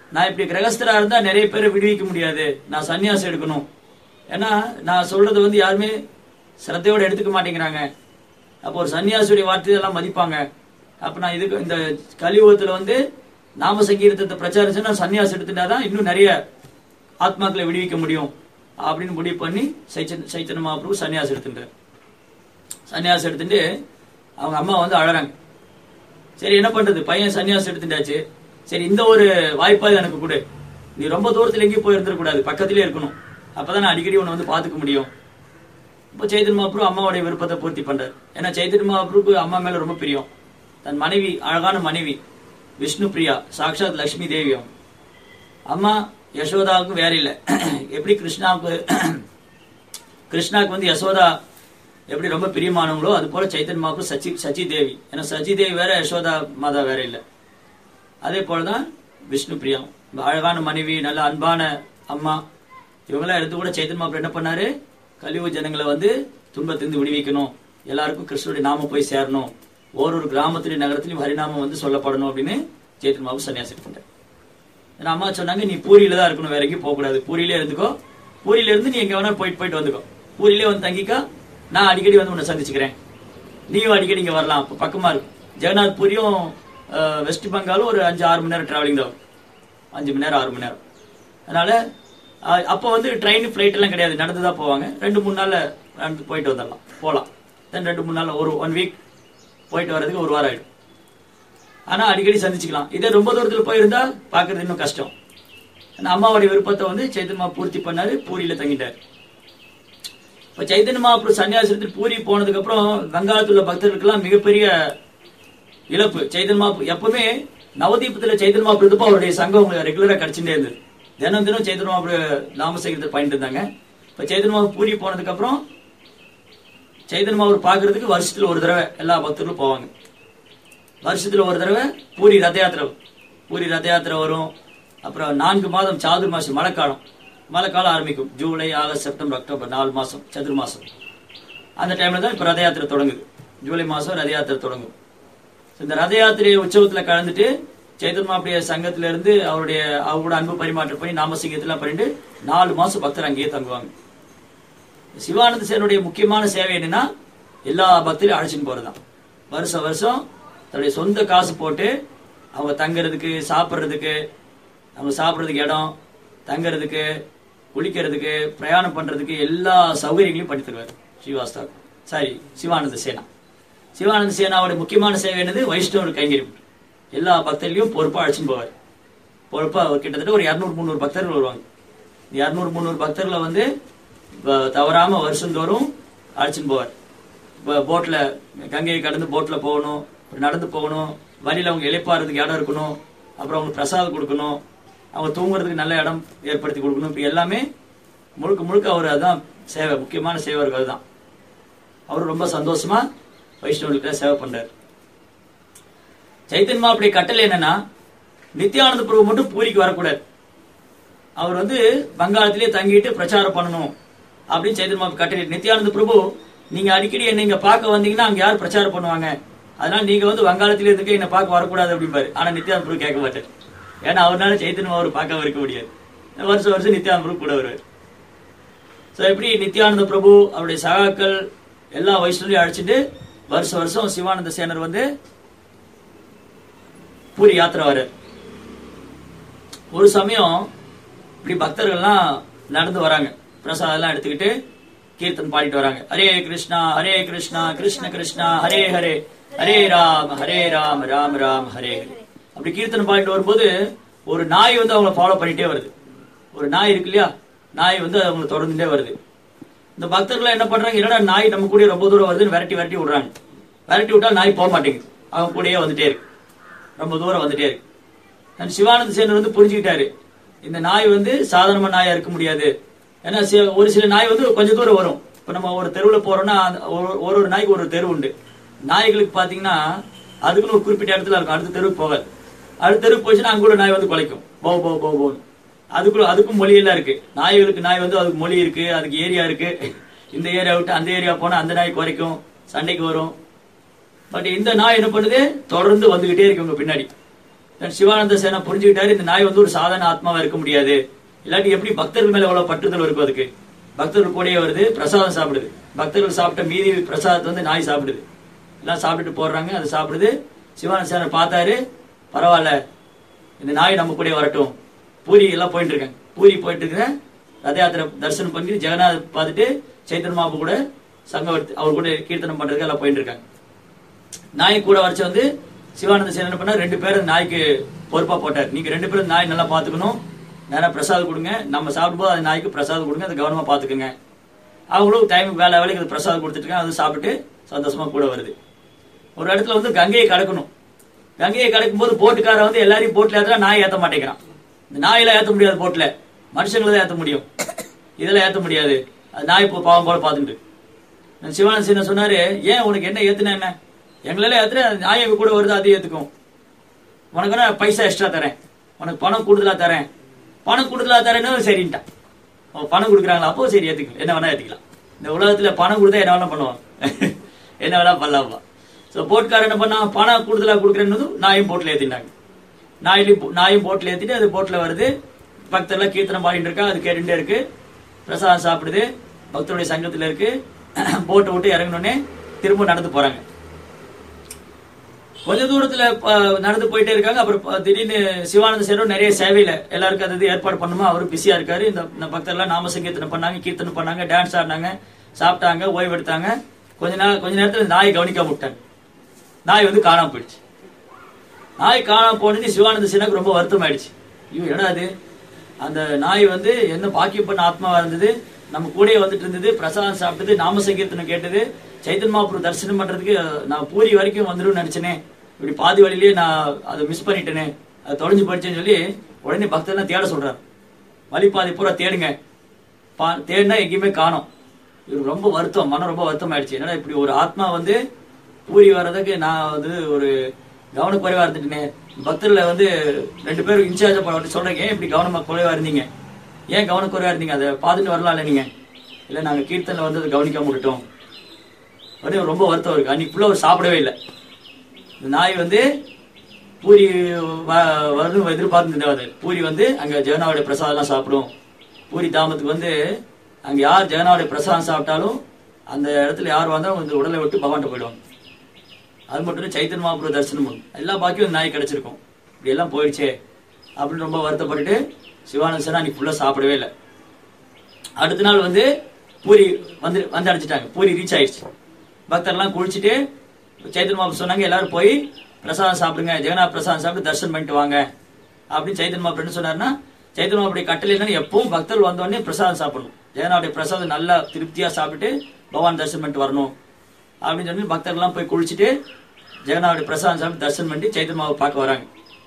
நான் இப்படி கிரகஸ்தரா இருந்தா நிறைய பேரை விடுவிக்க முடியாது நான் சன்னியாசம் எடுக்கணும் ஏன்னா நான் சொல்றது வந்து யாருமே சிரத்தையோட எடுத்துக்க மாட்டேங்கிறாங்க அப்போ ஒரு சன்னியாசியுடைய வார்த்தையெல்லாம் மதிப்பாங்க அப்ப நான் இதுக்கு இந்த கலியுகத்துல வந்து நாம சங்கீர்த்தத்தை பிரச்சாரம் செஞ்சா சன்னியாசம் எடுத்துட்டாதான் இன்னும் நிறைய ஆத்மாக்களை விடுவிக்க முடியும் அப்படின்னு முடிவு பண்ணி சைச்சன் சைத்தன்ய மகாபிரபு சன்னியாசம் எடுத்துட்டார் சன்னியாசம் எடுத்துட்டு அவங்க அம்மா வந்து அழறாங்க சரி என்ன பண்றது பையன் சன்னியாசம் எடுத்துட்டாச்சு சரி இந்த ஒரு வாய்ப்பாவது எனக்கு கொடு நீ ரொம்ப தூரத்துல எங்கேயும் போய் இருந்துடக்கூடாது பக்கத்திலே இருக்கணும் அப்பதான் நான் அடிக்கடி உன்னை வந்து பாத்துக்க முடியும் இப்போ சைத்தன்ய மகாபிரபு அம்மாவுடைய விருப்பத்தை பூர்த்தி பண்றாரு ஏன்னா சைத்தன்ய மகாபிரபுக்கு அம்மா மேல ரொம்ப பிரியம் தன் மனைவி அழகான மனைவி விஷ்ணு பிரியா சாக்ஷாத் லட்சுமி தேவி அவங்க அம்மா யசோதாவுக்கு வேற இல்ல எப்படி கிருஷ்ணாவுக்கு கிருஷ்ணாவுக்கு வந்து யசோதா எப்படி ரொம்ப பிரியமானவங்களோ அது போல சைத்தன்ய மகாபிரபு சச்சி சச்சி தேவி ஏன்னா சச்சி தேவி வேற யசோதா மாதா வேற இல்ல அதே போலதான் விஷ்ணு பிரியா அழகான மனைவி நல்ல அன்பான அம்மா இவங்கெல்லாம் எடுத்து கூட சைத்தன்ய மகாபிரபு என்ன பண்ணாரு கலியுக ஜனங்களை வந்து துன்பத்திலிருந்து விடுவிக்கணும் எல்லாருக்கும் கிருஷ்ணனுடைய நாமம் போய் சேரணும் ஒரு கிராமத்திலையும் நகரத்திலையும் ஹரிநாமம் வந்து சொல்லப்படணும் அப்படின்னு சைத்தன்ய மகாபிரபு சன்னியாசி பண்ணார் ஏன்னா அம்மா சொன்னாங்க நீ பூரியில தான் இருக்கணும் வேற எங்கேயும் போக கூடாது பூரியிலே இருந்துக்கோ பூரியில இருந்து நீ எங்க வேணா போயிட்டு போயிட்டு வந்துக்கோ பூரியிலே வந்து தங்கிக்கா நான் அடிக்கடி வந்து உன்னை சந்திச்சுக்கிறேன் நீயும் அடிக்கடி இங்க வரலாம் அப்ப பக்கமா இருக்கும் ஜெகநாத் பூரியும் அஹ், வெஸ்ட் பெங்காலும் ஒரு அஞ்சு ஆறு மணி நேரம் டிராவலிங் தான் ஆகும். அஞ்சு மணி நேரம் ஆறு மணி நேரம் அதனால அஹ், அப்ப வந்து ட்ரெயின் ஃபிளைட் எல்லாம் கிடையாது நடந்து தான் போவாங்க ரெண்டு மூணு நாள்ல நடந்து போயிட்டு வந்துடலாம் போலாம் தென் ரெண்டு மூணு நாள்ல ஒரு ஒன் வீக் போயிட்டு வர்றதுக்கு ஒரு வாரம் ஆயிடும் ஆனா அடிக்கடி சந்திச்சுக்கலாம் இதே ரொம்ப தூரத்துல போயிருந்தா பாக்குறது இன்னும் கஷ்டம் ஆனா அம்மாவுடைய விருப்பத்தை வந்து சைத்தன்மா பூர்த்தி பண்ணாரு பூரியில தங்கிட்டாரு இப்ப சைத்தன்ய மகாபுரு சன்னியாசத்தில் பூரி போனதுக்கு அப்புறம் வங்காளத்துல உள்ள பக்தர்களுக்கெல்லாம் மிகப்பெரிய இழப்பு சைத்தன்ய மகாபுரு எப்பவுமே நவதீபத்துல சைத்தன்ய மகாபுரு இருந்தப்போ அவருடைய சங்கம் உங்களுக்கு ரெகுலரா கிடைச்சுட்டே இருந்தது தினம் தினம் சைத்தன்ய மகாபுரு நாமசேகரத்தை பண்ணிட்டு இருந்தாங்க இப்ப சைத்தன்ய மகாபுரு பூரி போனதுக்கு அப்புறம் சைத்தன்ய மகாபுரு பாக்குறதுக்கு வருஷத்துல ஒரு தடவை எல்லா பக்தர்களும் போவாங்க வருஷத்துல ஒரு தடவை பூரி ரத யாத்திரை வரும். பூரி ரத யாத்திரை வரும் அப்புறம் நான்கு மாதம் சாதுர் மாசம் மழைக்காலம் மழைக்காலம் ஆரம்பிக்கும் ஜூலை ஆகஸ்ட் செப்டம்பர் அக்டோபர் நாலு மாசம் சதுர் மாசம் அந்த டைம்ல தான் இப்ப ரத யாத்திரை தொடங்குது ஜூலை மாசம் ரத யாத்திரை தொடங்கும் So, இந்த ரத யாத்திரை உற்சவத்துல கலந்துட்டு சைத்தன்மாவுடைய சங்கத்துல இருந்து அவருடைய அவரோட அன்பு பரிமாற்றம் பண்ணி நாமசிங்கத்துல பண்ணிட்டு நாலு மாசம் பக்தர் அங்கேயே தங்குவாங்க சிவானந்த சேனுடைய முக்கியமான சேவை என்னன்னா எல்லா பக்தரையும் அழைச்சிட்டு போறதுதான் வருஷம் வருஷம் தன்னுடைய சொந்த காசு போட்டு அவங்க தங்குறதுக்கு சாப்பிடுறதுக்கு அவங்க சாப்பிடுறதுக்கு இடம் தங்குறதுக்கு குளிக்கிறதுக்கு பிரயாணம் பண்றதுக்கு எல்லா சௌகரியங்களையும் பண்ணி தருவார் ஸ்ரீவாஸ்தா சாரி சிவானந்த சேனா சிவானந்த சேனாவோட முக்கியமான சேவை என்னது வைஷ்ணவர் கைங்கரியம் எல்லா பக்தர்களையும் பொறுப்பா அழைச்சிட்டு போவார் பொறுப்பா அவர் கிட்டத்தட்ட ஒரு இரநூறு முந்நூறு பக்தர்கள் வருவாங்க இரநூறு முந்நூறு பக்தர்களை வந்து வ- தவறாம வருஷந்தோறும் அழைச்சிட்டு போவார் இப்போ போட்ல கங்கையை கடந்து போட்ல போகணும் அப்புறம் நடந்து போகணும் வழியில அவங்க இளைப்பாறதுக்கு இடம் இருக்கணும் அப்புறம் அவங்களுக்கு பிரசாதம் கொடுக்கணும் அவங்க தூங்குறதுக்கு நல்ல இடம் ஏற்படுத்தி கொடுக்கணும் இப்படி எல்லாமே முழுக்க முழுக்க அவர் அதான் சேவை முக்கியமான சேவை அவருக்கு அதுதான் அவர் ரொம்ப சந்தோஷமா வைஷ்ணவர்களுக்கு சேவை பண்றாரு சைத்தன்மா அப்படி கட்டளை என்னன்னா நித்யானந்த பிரபு மட்டும் பூரிக்கு வரக்கூடாது அவர் வந்து வங்காளத்திலே தங்கிட்டு பிரச்சாரம் பண்ணணும் அப்படின்னு சைத்தன்மா கட்டளை நித்யானந்த பிரபு நீங்க அடிக்கடி என்ன இங்க பார்க்க வந்தீங்கன்னா அங்க யார் பிரச்சாரம் பண்ணுவாங்க அதனால நீங்க வந்து வங்காளத்திலே இருந்துக்க என்ன பார்க்க வரக்கூடாது அப்படிம்பாரு ஆனா நித்யானந்த பிரபு கேட்க மாட்டார் ஏன்னா அவர்னால சைத்தன்மா அவர் பார்க்க இருக்க முடியாது வருஷம் வருஷம் நித்யானந்த பிரபு கூட வருவார் சோ எப்படி நித்யானந்த பிரபு அவருடைய சகாக்கள் எல்லா வைஷ்ணவரையும் அழைச்சிட்டு வருஷம் வருஷம் சிவானந்த சேனர் வந்து பூரி யாத்திரை வர்றார் ஒரு சமயம் இப்படி பக்தர்கள்லாம் நடந்து வராங்க பிரசாதம் எல்லாம் எடுத்துக்கிட்டு கீர்த்தன் பாடிட்டு வராங்க ஹரே கிருஷ்ணா ஹரே கிருஷ்ணா கிருஷ்ண கிருஷ்ணா ஹரே ஹரே ஹரே ராம் ஹரே ராம் ராம் ராம் ஹரே ஹரே அப்படி கீர்த்தன் பாடிட்டு வரும்போது ஒரு நாய் வந்து அவங்கள ஃபாலோ பண்ணிட்டே வருது ஒரு நாய் இருக்கு இல்லையா நாய் வந்து அவங்களை தொடர்ந்துட்டே வருது இந்த பக்தர்கள் என்ன பண்றாங்க என்னடா நாய் நம்ம கூட ரொம்ப தூரம் வருதுன்னு விரட்டி விரட்டி விடுறாங்க விரட்டி விட்டா நாய் போக மாட்டேங்குது அவங்க கூடயே வந்துட்டே இருக்கு ரொம்ப தூரம் வந்துட்டே இருக்கு நான் சிவானந்த சேனர் வந்து புரிஞ்சுக்கிட்டாரு இந்த நாய் வந்து சாதாரண நாயா இருக்க முடியாது ஏன்னா சி- ஒரு சில நாய் வந்து கொஞ்சம் தூரம் வரும் இப்ப நம்ம ஒரு தெருவுல போறோம்னா அந்த ஒரு- ஒரு ஒரு நாய்க்கு ஒரு தெரு உண்டு நாய்களுக்கு பாத்தீங்கன்னா அதுக்குன்னு ஒரு குறிப்பிட்ட இடத்துல இருக்கும் அடுத்த தெருவுக்கு போகாது அடுத்த தெருவுக்கு போச்சுன்னா அங்க கூட நாய் வந்து குலைக்கும் போ போ போ போன்னு அதுக்குள்ள அதுக்கும் மொழி எல்லாம் இருக்கு நாய்களுக்கு நாய் வந்து அதுக்கு மொழி இருக்கு அதுக்கு ஏரியா இருக்கு இந்த ஏரியா விட்டு அந்த ஏரியா போனா அந்த நாய் குறைக்கும் சண்டைக்கு வரும் பட் இந்த நாய் என்ன பண்ணுது தொடர்ந்து வந்துகிட்டே இருக்கு உங்க பின்னாடி தன் சிவானந்த சேனா புரிஞ்சுக்கிட்டாரு இந்த நாய் வந்து ஒரு சாதாரண ஆத்மாவா இருக்க முடியாது இல்லாட்டி எப்படி பக்தர்கள் மேல எவ்வளவு பற்றுதல் இருக்கும் அதுக்கு பக்தர்கள் கூடயே வருது பிரசாதம் சாப்பிடுது பக்தர்கள் சாப்பிட்ட மீதி பிரசாதத்தை வந்து நாய் சாப்பிடுது எல்லாம் சாப்பிட்டுட்டு போடுறாங்க அது சாப்பிடுது சிவானந்த சேனர் பார்த்தாரு பரவாயில்ல இந்த நாய் நம்ம கூட வரட்டும் பூரி எல்லாம் போயிட்டு இருக்கேன் பூரி போயிட்டு இருக்கிறேன் ரத யாத்திரை தரிசனம் பண்ணி ஜெகநாத் பார்த்துட்டு சைத்தன்ய மாப்பு கூட சங்கம் எடுத்து அவர் கூட கீர்த்தனம் பண்றதுக்கு எல்லாம் போயிட்டு இருக்காங்க நாய் கூட வரைச்சு வந்து சிவானந்த சேனன் என்ன பண்ணா ரெண்டு பேரும் நாய்க்கு பொறுப்பா போட்டார் நீங்க ரெண்டு பேரும் நாய் நல்லா பாத்துக்கணும் நேரா பிரசாதம் கொடுங்க நம்ம சாப்பிடும்போது அது நாய்க்கு பிரசாதம் கொடுங்க அதை கவனமா பாத்துக்கோங்க அவங்களும் டைம் வேலை வேலைக்கு அது பிரசாதம் கொடுத்துட்டு இருக்காங்க அது சாப்பிட்டு சந்தோஷமா கூட வருது ஒரு இடத்துல வந்து கங்கையை கடக்கணும் கங்கையை கடக்கும் போது போட்டுக்காரன் வந்து எல்லாரையும் போட்ல ஏத்துறா நாய் ஏத்த மாட்டேங்கிறான் இந்த நாயெல்லாம் ஏத்த முடியாது போட்ல மனுஷங்களை தான் ஏத்த முடியும் இதெல்லாம் ஏத்த முடியாது அது நாய் இப்போ பாவம் போல பாத்துட்டு சிவானந்த சின்ன சொன்னாரு ஏன் உனக்கு என்ன ஏத்துனா என்ன எங்களெல்லாம் ஏத்துற நாயை கூட வருது அது ஏத்துக்கும் உனக்கு வேணா பைசா எக்ஸ்ட்ரா தரேன் உனக்கு பணம் கூடுதலா தரேன் பணம் கூடுதலா தரேன்னு சரின்ட்டான் அவன் பணம் கொடுக்குறாங்களா அப்போ சரி ஏத்துக்கலாம் என்ன வேணா ஏத்துக்கலாம் இந்த உலகத்துல பணம் கொடுத்தா என்ன வேணா பண்ணுவான் என்ன வேணா பண்ணலாமா சோ போட்காரன் என்ன பண்ணா பணம் கூடுதலா கொடுக்குறேன்னு நாயும் போட்ல ஏத்தினாங்க நாயிலையும் நாயும் போட்ல ஏத்திட்டு அது போட்ல வருது பக்தர்லாம் கீர்த்தனம் பாடிட்டு இருக்கா அது கேட்டுட்டே இருக்கு பிரசாதம் சாப்பிடுது பக்தருடைய சங்கத்துல இருக்கு போட்டை விட்டு இறங்கினோடனே திரும்ப நடந்து போறாங்க கொஞ்ச தூரத்துல ப- நடந்து போயிட்டே இருக்காங்க அப்புறம் ப- திடீர்னு சிவானந்த சேரும் நிறைய சேவையில எல்லாருக்கும் அது இது ஏற்பாடு பண்ணுமா அவரும் பிஸியா இருக்காரு இந்த இந்த பக்தர்லாம் நாம சங்கீர்த்தனம் பண்ணாங்க கீர்த்தனம் பண்ணாங்க டான்ஸ் ஆடினாங்க சாப்பிட்டாங்க ஓய்வு எடுத்தாங்க கொஞ்ச நேரம் கொஞ்ச நேரத்துல நாயை கவனிக்காம விட்டாங்க நாய் வந்து காணாம போயிடுச்சு நாய் காணாம போனது சிவானந்த சேனாக்கு ரொம்ப வருத்தம் ஆயிடுச்சு ஐயோ என்னடா அது அந்த நாய் வந்து என்ன பாக்கியம் பண்ண ஆத்மாவா இருந்தது நம்ம கூடயே வந்துட்டு இருந்தது பிரசாதம் சாப்பிட்டது நாம சங்கீர்த்தனம் கேட்டது சைத்தன் மாபுரம் தரிசனம் பண்றதுக்கு அஹ், நான் பூரி வரைக்கும் வந்துடும் நினைச்சேனே இப்படி பாதி வழியிலேயே நான் அதை மிஸ் பண்ணிட்டேனே அது தொலைஞ்சு போயிடுச்சேன்னு சொல்லி உடனே பக்தர்லாம் தேட சொல்றாரு வழி பாதி பூரா தேடுங்க பா- தேடினா எங்கேயுமே காணோம் இவருக்கு ரொம்ப வருத்தம் மனம் ரொம்ப வருத்தம் ஆயிடுச்சு என்னடா இப்படி ஒரு ஆத்மா வந்து பூரி வர்றதுக்கு நான் வந்து ஒரு கவனக்குறைவா இருந்துட்டேனே பக்தர்ல வந்து ரெண்டு பேரும் இன்சார்ஜ் பண்ண சொல்றேன் ஏன் இப்படி கவனமா குறைவா இருந்தீங்க ஏன் கவனக்குறைவா இருந்தீங்க அதை பார்த்துட்டு வரலாம்ல நீங்க இல்ல நாங்க கீர்த்தனை வந்து அதை கவனிக்காம விட்டுட்டோம் அப்படியே ரொம்ப வருத்தம் இருக்கு அன்னைக்கு ஃபுல்லா அவர் சாப்பிடவே இல்லை இந்த நாய் வந்து பூரி வ- வரணும் எதிர்பார்த்து பூரி வந்து அங்க ஜெகனாவுடைய பிரசாதம் சாப்பிடும் பூரி தாமத்துக்கு வந்து அங்க யார் ஜெகனாவுடைய பிரசாதம் சாப்பிட்டாலும் அந்த இடத்துல யார் வந்தாலும் இந்த உடலை விட்டு பகவான்கிட்ட போயிடுவாங்க அது மட்டும் இல்ல, சைத்தன்ய மகாபுர தரிசனம் உண்டு. எல்லா பாக்கியும் இந்த நாய் கிடைச்சிருக்கும் இப்படி எல்லாம் போயிடுச்சே அப்படின்னு ரொம்ப வருத்தப்பட்டுட்டு சிவானந்த சேனா அன்னைக்கு ஃபுல்லா சாப்பிடவே இல்லை அடுத்த நாள் வந்து பூரி வந்து வந்து அடைச்சிட்டாங்க பூரி ரீச் ஆயிடுச்சு பக்தர்லாம் குளிச்சுட்டு சைத்தன்ய மாபு சொன்னாங்க எல்லாரும் போய் பிரசாதம் சாப்பிடுங்க ஜெகநாத் பிரசாதம் சாப்பிட்டு தரிசனம் பண்ணிட்டு வாங்க அப்படின்னு சைத்தன்ய மாபு என்ன சொன்னாருன்னா சைத்தன்ய மாபுடைய கட்டளை என்னன்னா எப்பவும் பக்தர்கள் வந்த உடனே பிரசாதம் சாப்பிடணும் ஜெகநாடைய பிரசாதம் நல்லா திருப்தியா சாப்பிட்டு பகவான் தரிசனம் பண்ணிட்டு வரணும் அப்படின்னு சொல்லி பக்தர்கள்லாம் போய் குளிச்சுட்டு ஜெகநாடைய பிரசாதம் சாப்பிட்டு தரிசனம் பண்ணி சைத்தன்ய மாவை பார்க்க வராங்க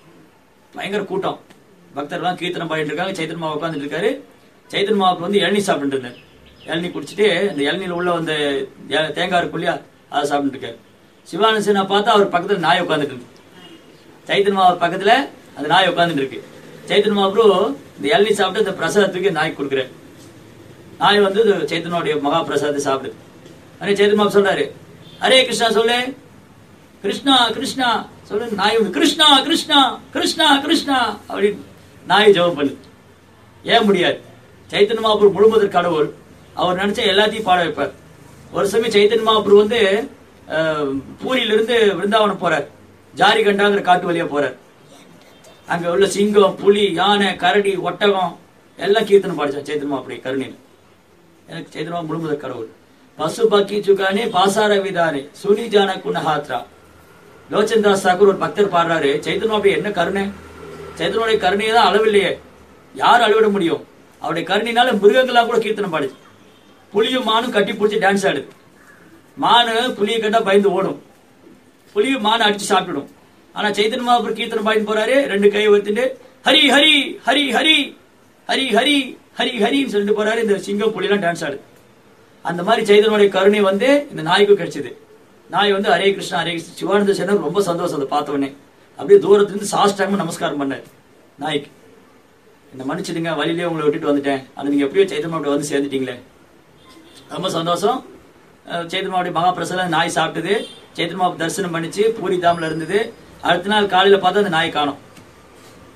பயங்கர கூட்டம் பக்தர்லாம் கீர்த்தனம் பாடிட்டு இருக்காங்க சைத்தன்ய மாவு உட்காந்துட்டு இருக்காரு சைத்தன்ய மாவுக்கு வந்து இளநீ சாப்பிட்டு இருந்தார் இளநீ குடிச்சிட்டு அந்த இளநீல உள்ள வந்து ஏ- தேங்காய் இருக்கும் இல்லையா அதை சாப்பிட்டு இருக்காரு சிவானந்த சின்ன பார்த்தா அவர் பக்கத்துல நாய் உட்காந்துட்டு இருக்கு சைத்தன்ய மாவு பக்கத்துல அந்த நாய் உட்காந்துட்டு இருக்கு சைத்தன்ய மாவு இந்த இளநீ சாப்பிட்டு அந்த பிரசாதத்துக்கு நாய் கொடுக்குறாரு நாய் வந்து இது சைத்தன்யோடைய மகா பிரசாதத்தை சாப்பிடுது அனே சைத்தன்ய மாவு சொல்றாரு ஹரே கிருஷ்ணா சொல்லு கிருஷ்ணா கிருஷ்ணா சொல்லு நாய் வந்து கிருஷ்ணா கிருஷ்ணா கிருஷ்ணா கிருஷ்ணா அப்படின்னு நாய் ஜெபம் பண்ணுது ஏன் முடியாது சைத்தன்ய மகாபுர் முழுமுதற் கடவுள் அவர் நினைச்ச எல்லாத்தையும் பாட வைப்பார் ஒரு சமயம் சைத்தன்ய மகாபுர் வந்து அஹ், பூரியிலிருந்து விருந்தாவனம் போறார் ஜாரி கண்டாங்கிற காட்டு வழியா போறார் அங்க உள்ள சிங்கம் புலி யானை கரடி ஒட்டகம் எல்லாம் கீர்த்தனம் பாடிச்சான் சைத்தன்ய மகாபுரி கருணையில் எனக்கு చైతన్య ముడుముద కడవుడు పశు పక్కి చుకాని பாசார விதானே சுனி ஜான குணஹாத்ரா லோச்சன் தாஸ் தாக்கூர் ஒரு பக்தர் பாடுறாரு சைத்தன்ய அப்படி என்ன கருணை சைத்தன்யோடைய கருணையை தான் அளவில்லையே யார் அளவிட முடியும் அவருடைய கருணையினால மிருகங்கள்லாம் கூட கீர்த்தனம் பாடுச்சு புலியும் மானும் கட்டி பிடிச்சி டான்ஸ் ஆடுது மானு புலியை கண்டா பயந்து ஓடும் புலியும் மானை அடிச்சு சாப்பிடும் ஆனா சைத்தன்ய மகாபுர் கீர்த்தனம் பாடிட்டு போறாரு ரெண்டு கை ஒத்துட்டு ஹரி ஹரி ஹரி ஹரி ஹரி ஹரி ஹரி ஹரின்னு சொல்லிட்டு போறாரு இந்த சிங்கம் புலிலாம் டான்ஸ் ஆடுது அந்த மாதிரி சைதனுடைய கருணை வந்து இந்த நாய்க்கும் கிடைச்சது நாய் வந்து ஹரே கிருஷ்ணா ஹரே கிருஷ்ணா சிவானந்த சேனர் ரொம்ப சந்தோஷம் அதை பார்த்த உடனே அப்படியே தூரத்துல இருந்து சாஷ்டாம நமஸ்காரம் பண்ணார் நாய்க்கு என்ன மன்னிச்சிடுங்க வழியிலேயே உங்களை விட்டுட்டு வந்துட்டேன் அது நீங்க எப்படியோ சைத்தன்யா வந்து சேர்ந்துட்டீங்களே ரொம்ப சந்தோஷம் அஹ் சைத்தன்யாவுடைய மகாபிரசாதம் நாய் சாப்பிட்டது சைத்தன்யா தரிசனம் பண்ணிச்சு பூரி தாம்ல இருந்தது அடுத்த நாள் காலையில பார்த்தா அந்த நாய் காணோம்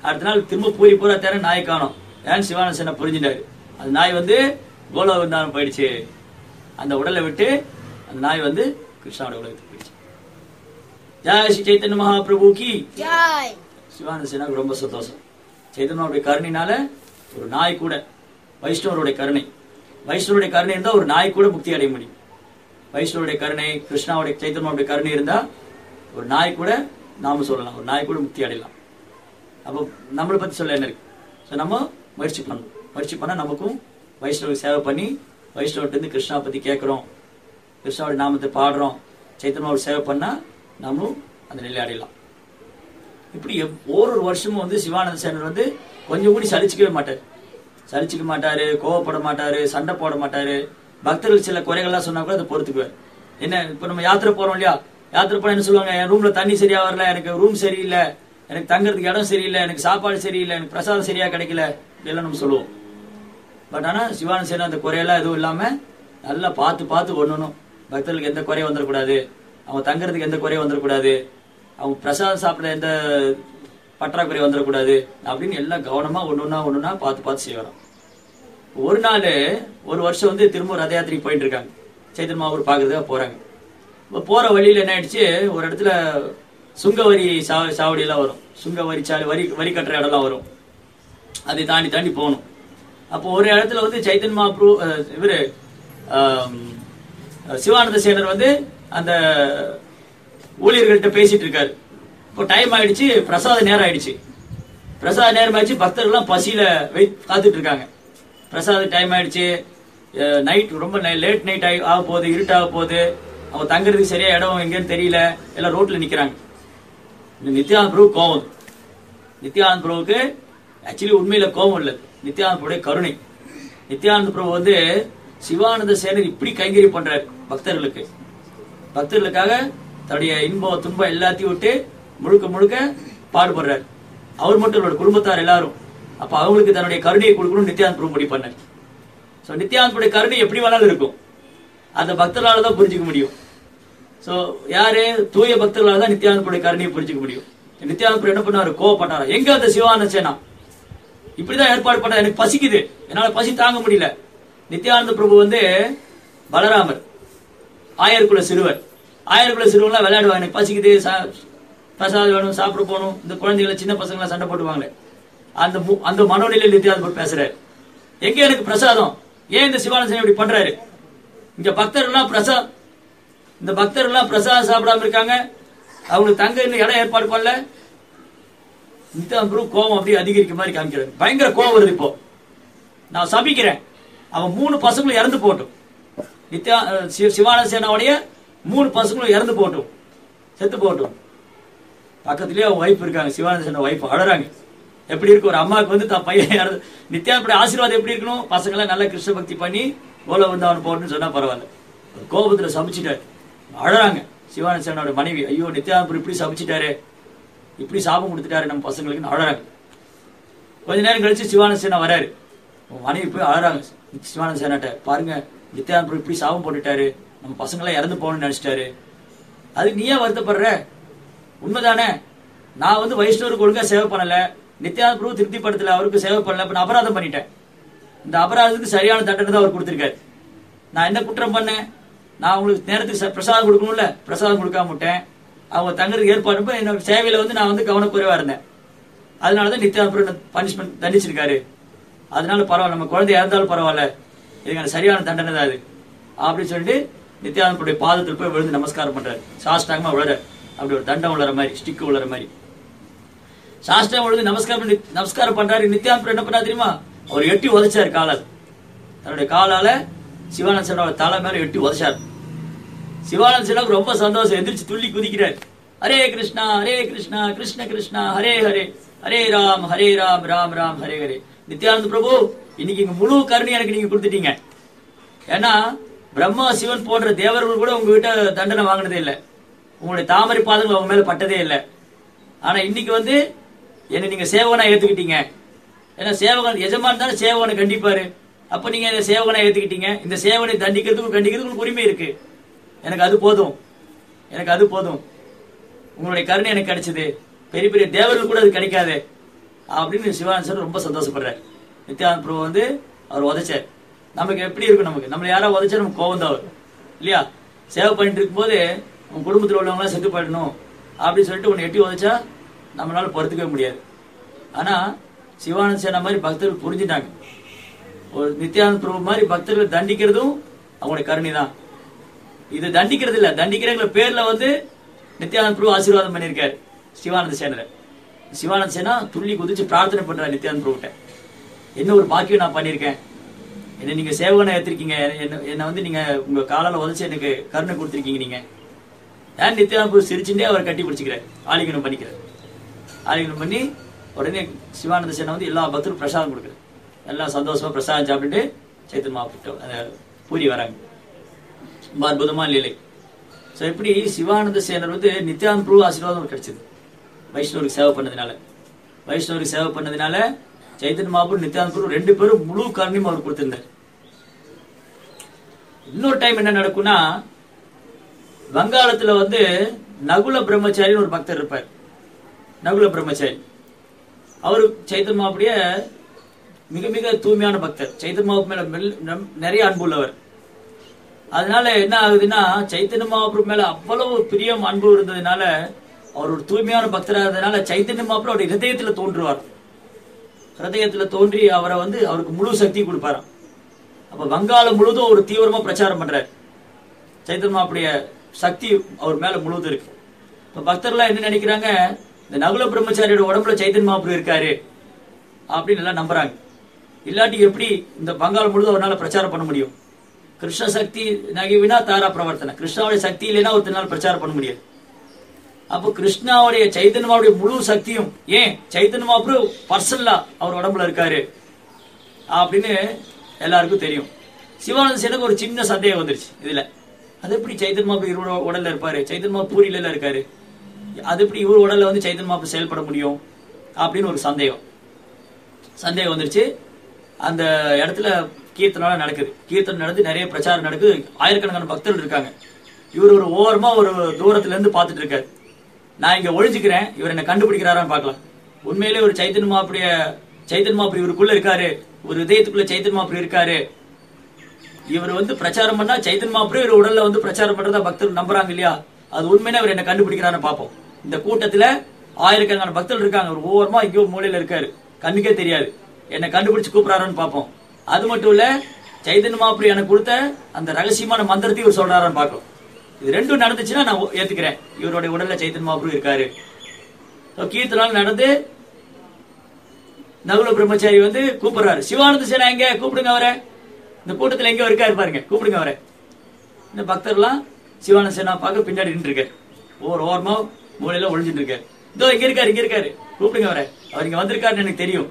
அடுத்த நாள் திரும்ப பூரி பூரா தேர நாயை காணோம் ஏன் சிவானந்த சேனா புரிஞ்சுட்டாரு அந்த நாய் வந்து கோலவந்தானம் போயிடுச்சு அந்த உடலை விட்டு அந்த நாய் வந்து கிருஷ்ணாவோட உலகத்துக்கு போயிடுச்சு ஜெய் ஸ்ரீ சைத்தன்ய மகாபிரபு கி Jai. சிவானந்த சேனாவுக்கு ரொம்ப சந்தோஷம் சைத்தன்யாவுடைய கருணையினால ஒரு நாய் கூட வைஷ்ணவருடைய கருணை வைஷ்ணவருடைய கருணை இருந்தா ஒரு நாய் கூட முக்தி அடைய முடியும் வைஷ்ணவருடைய கருணை கிருஷ்ணாவுடைய சைத்தன்யாவுடைய கருணை இருந்தா ஒரு நாய் கூட நாம சொல்லலாம் ஒரு நாய் கூட முக்தி அடையலாம் அப்போ நம்மளை பத்தி சொல்ல என்ன இருக்கு ஸோ நம்ம முயற்சி பண்ணணும் முயற்சி பண்ணா நமக்கும் வைஷ்ணவருக்கு சேவை பண்ணி வைஷ்ணவர்கிட்ட இருந்து கிருஷ்ணா பத்தி கேட்கிறோம் கிருஷ்ணாவுடைய நாமத்தை பாடுறோம் சைத்தன்யாவோட சேவை பண்ணா நாமும் அந்த நிலை அடையலாம் இப்படி எவ்- ஒவ்வொரு வருஷமும் வந்து சிவானந்த சேனர் வந்து கொஞ்சம் கூட சலிச்சுக்கவே மாட்டார் சலிச்சுக்க மாட்டாரு கோவப்பட மாட்டாரு சண்டை போட மாட்டாரு பக்தர்கள் சில குறைகள்லாம் சொன்னா கூட அதை பொறுத்துக்குவார் என்ன இப்ப நம்ம யாத்திரை போறோம் இல்லையா யாத்திரை போனா என்ன சொல்லுவாங்க என் ரூம்ல தண்ணி சரியா வரல எனக்கு ரூம் சரியில்லை எனக்கு தங்குறதுக்கு இடம் சரியில்லை எனக்கு சாப்பாடு சரியில்லை எனக்கு பிரசாதம் சரியா கிடைக்கல இதெல்லாம் நம்ம சொல்லுவோம் பட் ஆனா சிவானந்த சேனர் அந்த குறையெல்லாம் எதுவும் இல்லாம நல்லா பார்த்து பார்த்து ஒண்ணணும் பக்தர்களுக்கு எந்த குறையும் வந்துடக்கூடாது அவங்க தங்குறதுக்கு எந்த குறையும் வந்துடக்கூடாது அவங்க பிரசாதம் சாப்பிட எந்த பற்றாக்குறை வந்துடக்கூடாது அப்படின்னு எல்லாம் கவனமா ஒண்ணுன்னா ஒண்ணுன்னா பார்த்து பார்த்து செய்யறோம் ஒரு நாள் ஒரு வருஷம் வந்து திரும்ப ரத யாத்திரைக்கு போயிட்டு இருக்காங்க சைத்தன்ய மாவூர் பாக்குறதுக்காக போறாங்க இப்போ போற வழியில என்ன ஆயிடுச்சு ஒரு இடத்துல சுங்கவரி சா சாவடி எல்லாம் வரும் சுங்கவரி சாலை வரி வரி கட்டுற இடம்லாம் வரும் அதை தாண்டி தாண்டி போகணும் அப்போ ஒரு இடத்துல வந்து சைத்தன் மாப்ரு இவரு ஆம், சிவானந்த சேனர் வந்து அந்த ஊழியர்கள்ட்ட பேசிட்டு இருக்காரு இப்போ டைம் ஆயிடுச்சு பிரசாத நேரம் ஆயிடுச்சு பிரசாத நேரம் ஆயிடுச்சு பக்தர்கள்லாம் பசியில வெயிட் காத்துட்டு இருக்காங்க பிரசாத டைம் ஆயிடுச்சு நைட் ரொம்ப லேட் நைட் ஆகி ஆக போகுது இருட்டாக போகுது அவங்க தங்குறதுக்கு சரியா இடம் எங்கன்னு தெரியல எல்லாம் ரோட்ல நிக்கிறாங்க இந்த நித்யானந்த பிரபு கோவம் வருது. நித்யானந்த பிரபுக்கு ஆக்சுவலி உண்மையில கோபம் இல்ல நித்யானந்த பிரபுடைய கருணை நித்யானந்த பிரபு வந்து சிவானந்த சேனர் இப்படி கைங்கறி பண்றாரு பக்தர்களுக்கு பக்தர்களுக்காக தன்னுடைய இன்பம் துன்பம் எல்லாத்தையும் விட்டு முழுக்க முழுக்க பாடுபடுறாரு அவர் மட்டும் இல்ல குடும்பத்தார் எல்லாரும் அப்ப அவங்களுக்கு தன்னுடைய கருணையை கொடுக்கணும் நித்யானந்த பிரபு முடிவு பண்ணார் சோ நித்யானந்தனுடைய கருணை எப்படி வேணாலும் இருக்கும் அந்த பக்தர்களால தான் புரிஞ்சுக்க முடியும் சோ யாரு தூய பக்தர்களால தான் நித்யானந்தனுடைய கருணையை புரிஞ்சுக்க முடியும் நித்யானந்த பிரபு என்ன பண்ணாரு கோவப்பட்டாரு எங்க அந்த சிவானந்த சேனா இப்படிதான் ஏற்பாடு பண்ண எனக்கு பசிக்குது என்னால பசி தாங்க முடியல நித்யானந்த பிரபு வந்து பலராமர் ஆயர்குல சிறுவர் ஆயர்குல சிறுவர்லாம் விளையாடுவாங்க எனக்கு பசிக்குது சா- பிரசாதம் வேணும் சாப்பிட போகணும் இந்த குழந்தைகளை சின்ன பசங்க சண்டை போட்டுவாங்களே அந்த மு- அந்த மனோநிலையில் நித்யானந்த பிரபு பேசுறாரு எங்க எனக்கு பிரசாதம் ஏன் இந்த சிவானந்தன் இப்படி பண்றாரு இங்க பக்தர்கள்லாம் பிரசாத் இந்த பக்தர்கள்லாம் பிரசாதம் சாப்பிடாம இருக்காங்க அவங்களுக்கு தங்க இன்னும் இடம் ஏற்பாடு பண்ணல நித்யானந்த பிரபு கோபம் அப்படியே அதிகரிக்க மாதிரி காமிக்கிறாரு பயங்கர கோபம் வருது இப்போ நான் சபிக்கிறேன் அவன் மூணு பசங்களும் இறந்து போட்டும் நித்யா அஹ், சி- சிவானந்த சேனாவுடைய மூணு பசங்களும் இறந்து போட்டும் செத்து போட்டும் பக்கத்துலயே அவங்க வைஃப் இருக்காங்க சிவானந்த சேனா வைஃப் அழறாங்க எப்படி இருக்கு ஒரு அம்மாவுக்கு வந்து தான் பையன் இறந்து நித்யானந்த ஆசீர்வாதம் எப்படி இருக்கணும் பசங்களை நல்ல கிருஷ்ண பக்தி பண்ணி கோல வந்தவன் போடணும்னு சொன்னா பரவாயில்ல கோபத்துல சபிச்சிட்டாரு அழறாங்க சிவானந்த சேனாவோட மனைவி ஐயோ நித்யானந்தபுரம் இப்படி சபிச்சிட்டாரு இப்படி சாபம் கொடுத்துட்டாரு நம்ம பசங்களுக்கு அழறாங்க கொஞ்ச நேரம் கழிச்சு சிவானந்த சேனா வராரு உன் மனைவி போய் அழறாங்க சிவானந்த சேனாட்ட பாருங்க நித்யானந்தபுரம் இப்படி சாபம் போட்டுட்டாரு நம்ம பசங்களாம் இறந்து போகணும்னு நினைச்சிட்டாரு அதுக்கு நீ ஏன் வருத்தப்படுற உண்மைதானே நான் வந்து வைஷ்ணவருக்கு ஒழுங்கா சேவை பண்ணல நித்யானந்த பிரபு திருப்திப்படுத்தல அவருக்கு சேவை பண்ணல இப்ப நான் அபராதம் பண்ணிட்டேன் இந்த அபராதத்துக்கு சரியான தண்டனை தான் அவர் கொடுத்திருக்காரு நான் என்ன குற்றம் பண்ணேன் நான் உங்களுக்கு நேரத்துக்கு ச- பிரசாதம் கொடுக்கணும்ல பிரசாதம் கொடுக்காம விட்டேன் அவங்க தங்குறதுக்கு ஏற்பாடு பண்ணி என்னோட சேவையில வந்து நான் வந்து கவனக்குறைவா இருந்தேன் அதனாலதான் நித்யானந்த பனிஷ்மெண்ட் தண்டிச்சிருக்காரு அதனால பரவாயில்ல நம்ம குழந்தை இறந்தாலும் பரவாயில்ல இதுக்கான சரியான தண்டனை தான் அது அப்படின்னு சொல்லிட்டு நித்யானந்தனுடைய பாதத்தில் போய் விழுந்து நமஸ்காரம் பண்றாரு சாஷ்டாங்கமா விழற அப்படி ஒரு தண்டம் விழற மாதிரி ஸ்டிக் விழற மாதிரி சாஷ்டாங்க விழுந்து நமஸ்காரம் பண்ணி நமஸ்காரம் பண்றாரு நித்யானந்தன் என்ன பண்ணா தெரியுமா அவர் எட்டி உதைச்சாரு காலால் தன்னுடைய காலால சிவானந்த சேனாவோட தலை மேல எட்டி உதைச்சாரு சிவானந்த சேனாவுக்கு ரொம்ப சந்தோஷம் எந்திரிச்சு துள்ளி குதிக்கிறார் ஹரே கிருஷ்ணா ஹரே கிருஷ்ணா கிருஷ்ண கிருஷ்ணா ஹரே ஹரே ஹரே ராம் ஹரே ராம் ராம் ராம் ஹரே ஹரே நித்யானந்த பிரபு இன்னைக்கு இங்க முழு கருணை எனக்கு நீங்க கொடுத்துட்டீங்க ஏன்னா பிரம்மா சிவன் போன்ற தேவர்கள் கூட உங்ககிட்ட தண்டனை வாங்கினதே இல்லை உங்களுடைய தாமரை பாதங்கள் அவங்க மேல பட்டதே இல்லை ஆனா இன்னைக்கு வந்து என்ன நீங்க சேவகனா ஏத்துக்கிட்டீங்க ஏன்னா சேவகன் எஜமான் தானே சேவகனை கண்டிப்பாரு அப்ப நீங்க இந்த சேவகனா ஏத்துக்கிட்டீங்க இந்த சேவனை தண்டிக்கிறதுக்கும் கண்டிக்கிறதுக்கும் உங்களுக்கு உரிமை இருக்கு எனக்கு அது போதும் எனக்கு அது போதும் உங்களுடைய கருணை எனக்கு கிடைச்சது பெரிய பெரிய தேவர்கள் கூட அது கிடைக்காது அப்படின்னு சிவானந்த சார் ரொம்ப சந்தோஷப்படுறாரு நித்யானந்த பிரபு வந்து அவர் உதைச்சார் நமக்கு எப்படி இருக்கும் நமக்கு நம்மள யாராவது உதைச்சா நமக்கு கோவம் தான் வரும் இல்லையா சேவை பண்ணிட்டு இருக்கும்போது உன் குடும்பத்தில் உள்ளவங்களாம் செத்து போயிடணும் அப்படின்னு சொல்லிட்டு உன்னை எட்டி உதைச்சா நம்மளால பொறுத்துக்கவே முடியாது ஆனா சிவானந்த சேனா மாதிரி பக்தர்கள் புரிஞ்சுட்டாங்க ஒரு நித்யானந்த பிரபு மாதிரி பக்தர்களை தண்டிக்கிறதும் அவங்களுடைய கருணை தான் இது தண்டிக்கிறது இல்ல தண்டிக்கிறங்கிற பேர்ல வந்து நித்யானந்த பிரபு ஆசீர்வாதம் பண்ணியிருக்காரு சிவானந்த சேனரை சிவானந்த சேனா துள்ளி குதிச்சு பிரார்த்தனை பண்றாரு நித்யானந்த பிரபுட்ட என்ன ஒரு பாக்கியம் நான் பண்ணியிருக்கேன் என்ன நீங்க சேவகனை ஏத்திருக்கீங்க என்ன என்ன வந்து நீங்க உங்க காலால உதச்சு எனக்கு கருணை கொடுத்துருக்கீங்க நீங்க ஏன் நித்யானந்த பிரபு சிரிச்சுட்டே அவர் கட்டி பிடிச்சிக்கிறார் ஆலிங்கனம் பண்ணிக்கிறார் ஆலிங்கனம் பண்ணி உடனே சிவானந்த சேனா வந்து எல்லா பக்தரும் பிரசாதம் கொடுக்குறாரு எல்லாம் சந்தோஷமா பிரசாதம் சாப்பிட்டுட்டு சைத்தன் மாப்பிட்டு அந்த பூரி வராங்க ரொம்ப அற்புதமான லீலை ஸோ இப்படி சிவானந்த சேனர் வந்து நித்யானந்த பிரபு ஆசீர்வாதம் அவருக்கு கிடைச்சது வைஷ்ணவருக்கு சேவை பண்ணதுனால வைஷ்ணவருக்கு சேவை பண்ணதுனால சைத்தன்ய மாபு நித்யானந்த பிரபு ரெண்டு பேரும் முழு கருணையும் அவர் கொடுத்திருந்தார் இன்னொரு டைம் என்ன நடக்கும்னா வங்காளத்துல வந்து நகுல பிரம்மச்சாரின்னு ஒரு பக்தர் இருப்பார் நகுல பிரம்மச்சாரி அவரு சைத்தன்ய மாவுடைய மிக மிக தூய்மையான பக்தர் சைத்தன்ய மாவு மேல மெல்- நம்- நிறைய அன்பு உள்ளவர் அதனால என்ன ஆகுதுன்னா சைத்தன்ய மகாபுரம் மேல அவ்வளவு பிரியம் அன்பு இருந்ததுனால அவர் ஒரு தூய்மையான பக்தராக இருந்ததுனால சைத்தன்ய மகாபுரம் அவருடைய ஹிருதயத்துல தோன்றுவார் ஹிருதயத்துல தோன்றி அவரை வந்து அவருக்கு முழு சக்தி கொடுப்பாராம் அப்ப வங்காளம் முழுதும் ஒரு தீவிரமா பிரச்சாரம் பண்றாரு சைத்தன்ய மகாபுடைய சக்தி அவர் மேல முழுவதும் இருக்கு இப்ப பக்தர்லாம் என்ன நினைக்கிறாங்க இந்த நகுல பிரம்மச்சாரியோட உடம்புல சைத்தன்ய மகாபுரம் இருக்காரு அப்படின்னு எல்லாம் நம்புறாங்க இல்லாட்டி எப்படி இந்த வங்காளம் முழுதும் அவரால் பிரச்சாரம் பண்ண முடியும் கிருஷ்ண சக்தி நகிவினா தாரா பிரவர்த்தனை கிருஷ்ணாவுடைய சக்தி இல்லைன்னா ஒருத்தனால பிரச்சாரம் பண்ண முடியாது அப்போ கிருஷ்ணாவுடைய சைத்தன்யமாவுடைய முழு சக்தியும் ஏன் சைத்தன்யமா அப்புறம் பர்சனலா அவர் உடம்புல இருக்காரு அப்படின்னு எல்லாருக்கும் தெரியும் சிவானந்த சேனுக்கு ஒரு சின்ன சந்தேகம் வந்துருச்சு இதுல அது எப்படி சைத்தன்யமா இவரோட உடல்ல இருப்பாரு சைத்தன்யமா பூரியில எல்லாம் இருக்காரு அது எப்படி இவர் உடல்ல வந்து சைத்தன்யமா செயல்பட முடியும் அப்படின்னு ஒரு சந்தேகம் சந்தேகம் வந்துருச்சு அந்த இடத்துல கீர்த்தனால நடக்குது கீர்த்தனை நடந்து நிறைய பிரச்சாரம் நடக்குது ஆயிரக்கணக்கான பக்தர்கள் இருக்காங்க இவர் ஒரு ஓரமா ஒரு தூரத்துல இருந்து பார்த்துட்டு இருக்காரு நான் இங்க ஒழிஞ்சுக்கிறேன் இவர் என்ன கண்டுபிடிக்கிறாரான்னு பார்க்கலாம் உண்மையிலே ஒரு சைத்தன்ய மாப்பிரிய சைத்தன்ய மாப்பிரி இவருக்குள்ள இருக்காரு ஒரு இதயத்துக்குள்ள சைத்தன்ய மாப்பிரி இருக்காரு இவர் வந்து பிரச்சாரம் பண்ணா சைத்தன்ய மாப்பிரி இவர் உடல்ல வந்து பிரச்சாரம் பண்றதா பக்தர்கள் நம்புறாங்க இல்லையா அது உண்மையிலே அவர் என்ன கண்டுபிடிக்கிறாருன்னு பார்ப்போம் இந்த கூட்டத்துல ஆயிரக்கணக்கான பக்தர்கள் இருக்காங்க ஒரு ஓரமா எங்கேயோ மூலையில இருக்காரு கண்ணுக்கே தெரியாது என்ன கண்டுபிடிச்சு கூப்பிடுறாருன்னு பார்ப்போம் அது மட்டும் இல்ல சைதன்ய மாப்பிரி எனக்கு கொடுத்த அந்த ரகசியமான மந்திரத்தையும் இவர் சொல்றாருன்னு பார்க்கலாம் இது ரெண்டும் நடந்துச்சுன்னா நான் ஒ- ஏத்துக்கிறேன் இவருடைய உடல்ல சைதன்ய மாப்பிரி இருக்காரு So, கீர்த்தனால் நடந்து நகுல பிரம்மச்சாரி வந்து கூப்பிடுறாரு சிவானந்த சேனா எங்க கூப்பிடுங்க அவரை இந்த கூட்டத்துல எங்க இருக்காரு பாருங்க கூப்பிடுங்க அவரை இந்த பக்தர்லாம் சிவானந்த சேனா பார்க்க பின்னாடி நின்று இருக்காரு ஒவ்வொரு ஓரமா மூலையில ஒளிஞ்சிட்டு இருக்காரு இதோ இங்க இருக்காரு இங்க இருக்காரு கூப்பிடுங்க அவரை அவர் இங்க வந்திருக்காருன்னு எனக்கு தெரியும்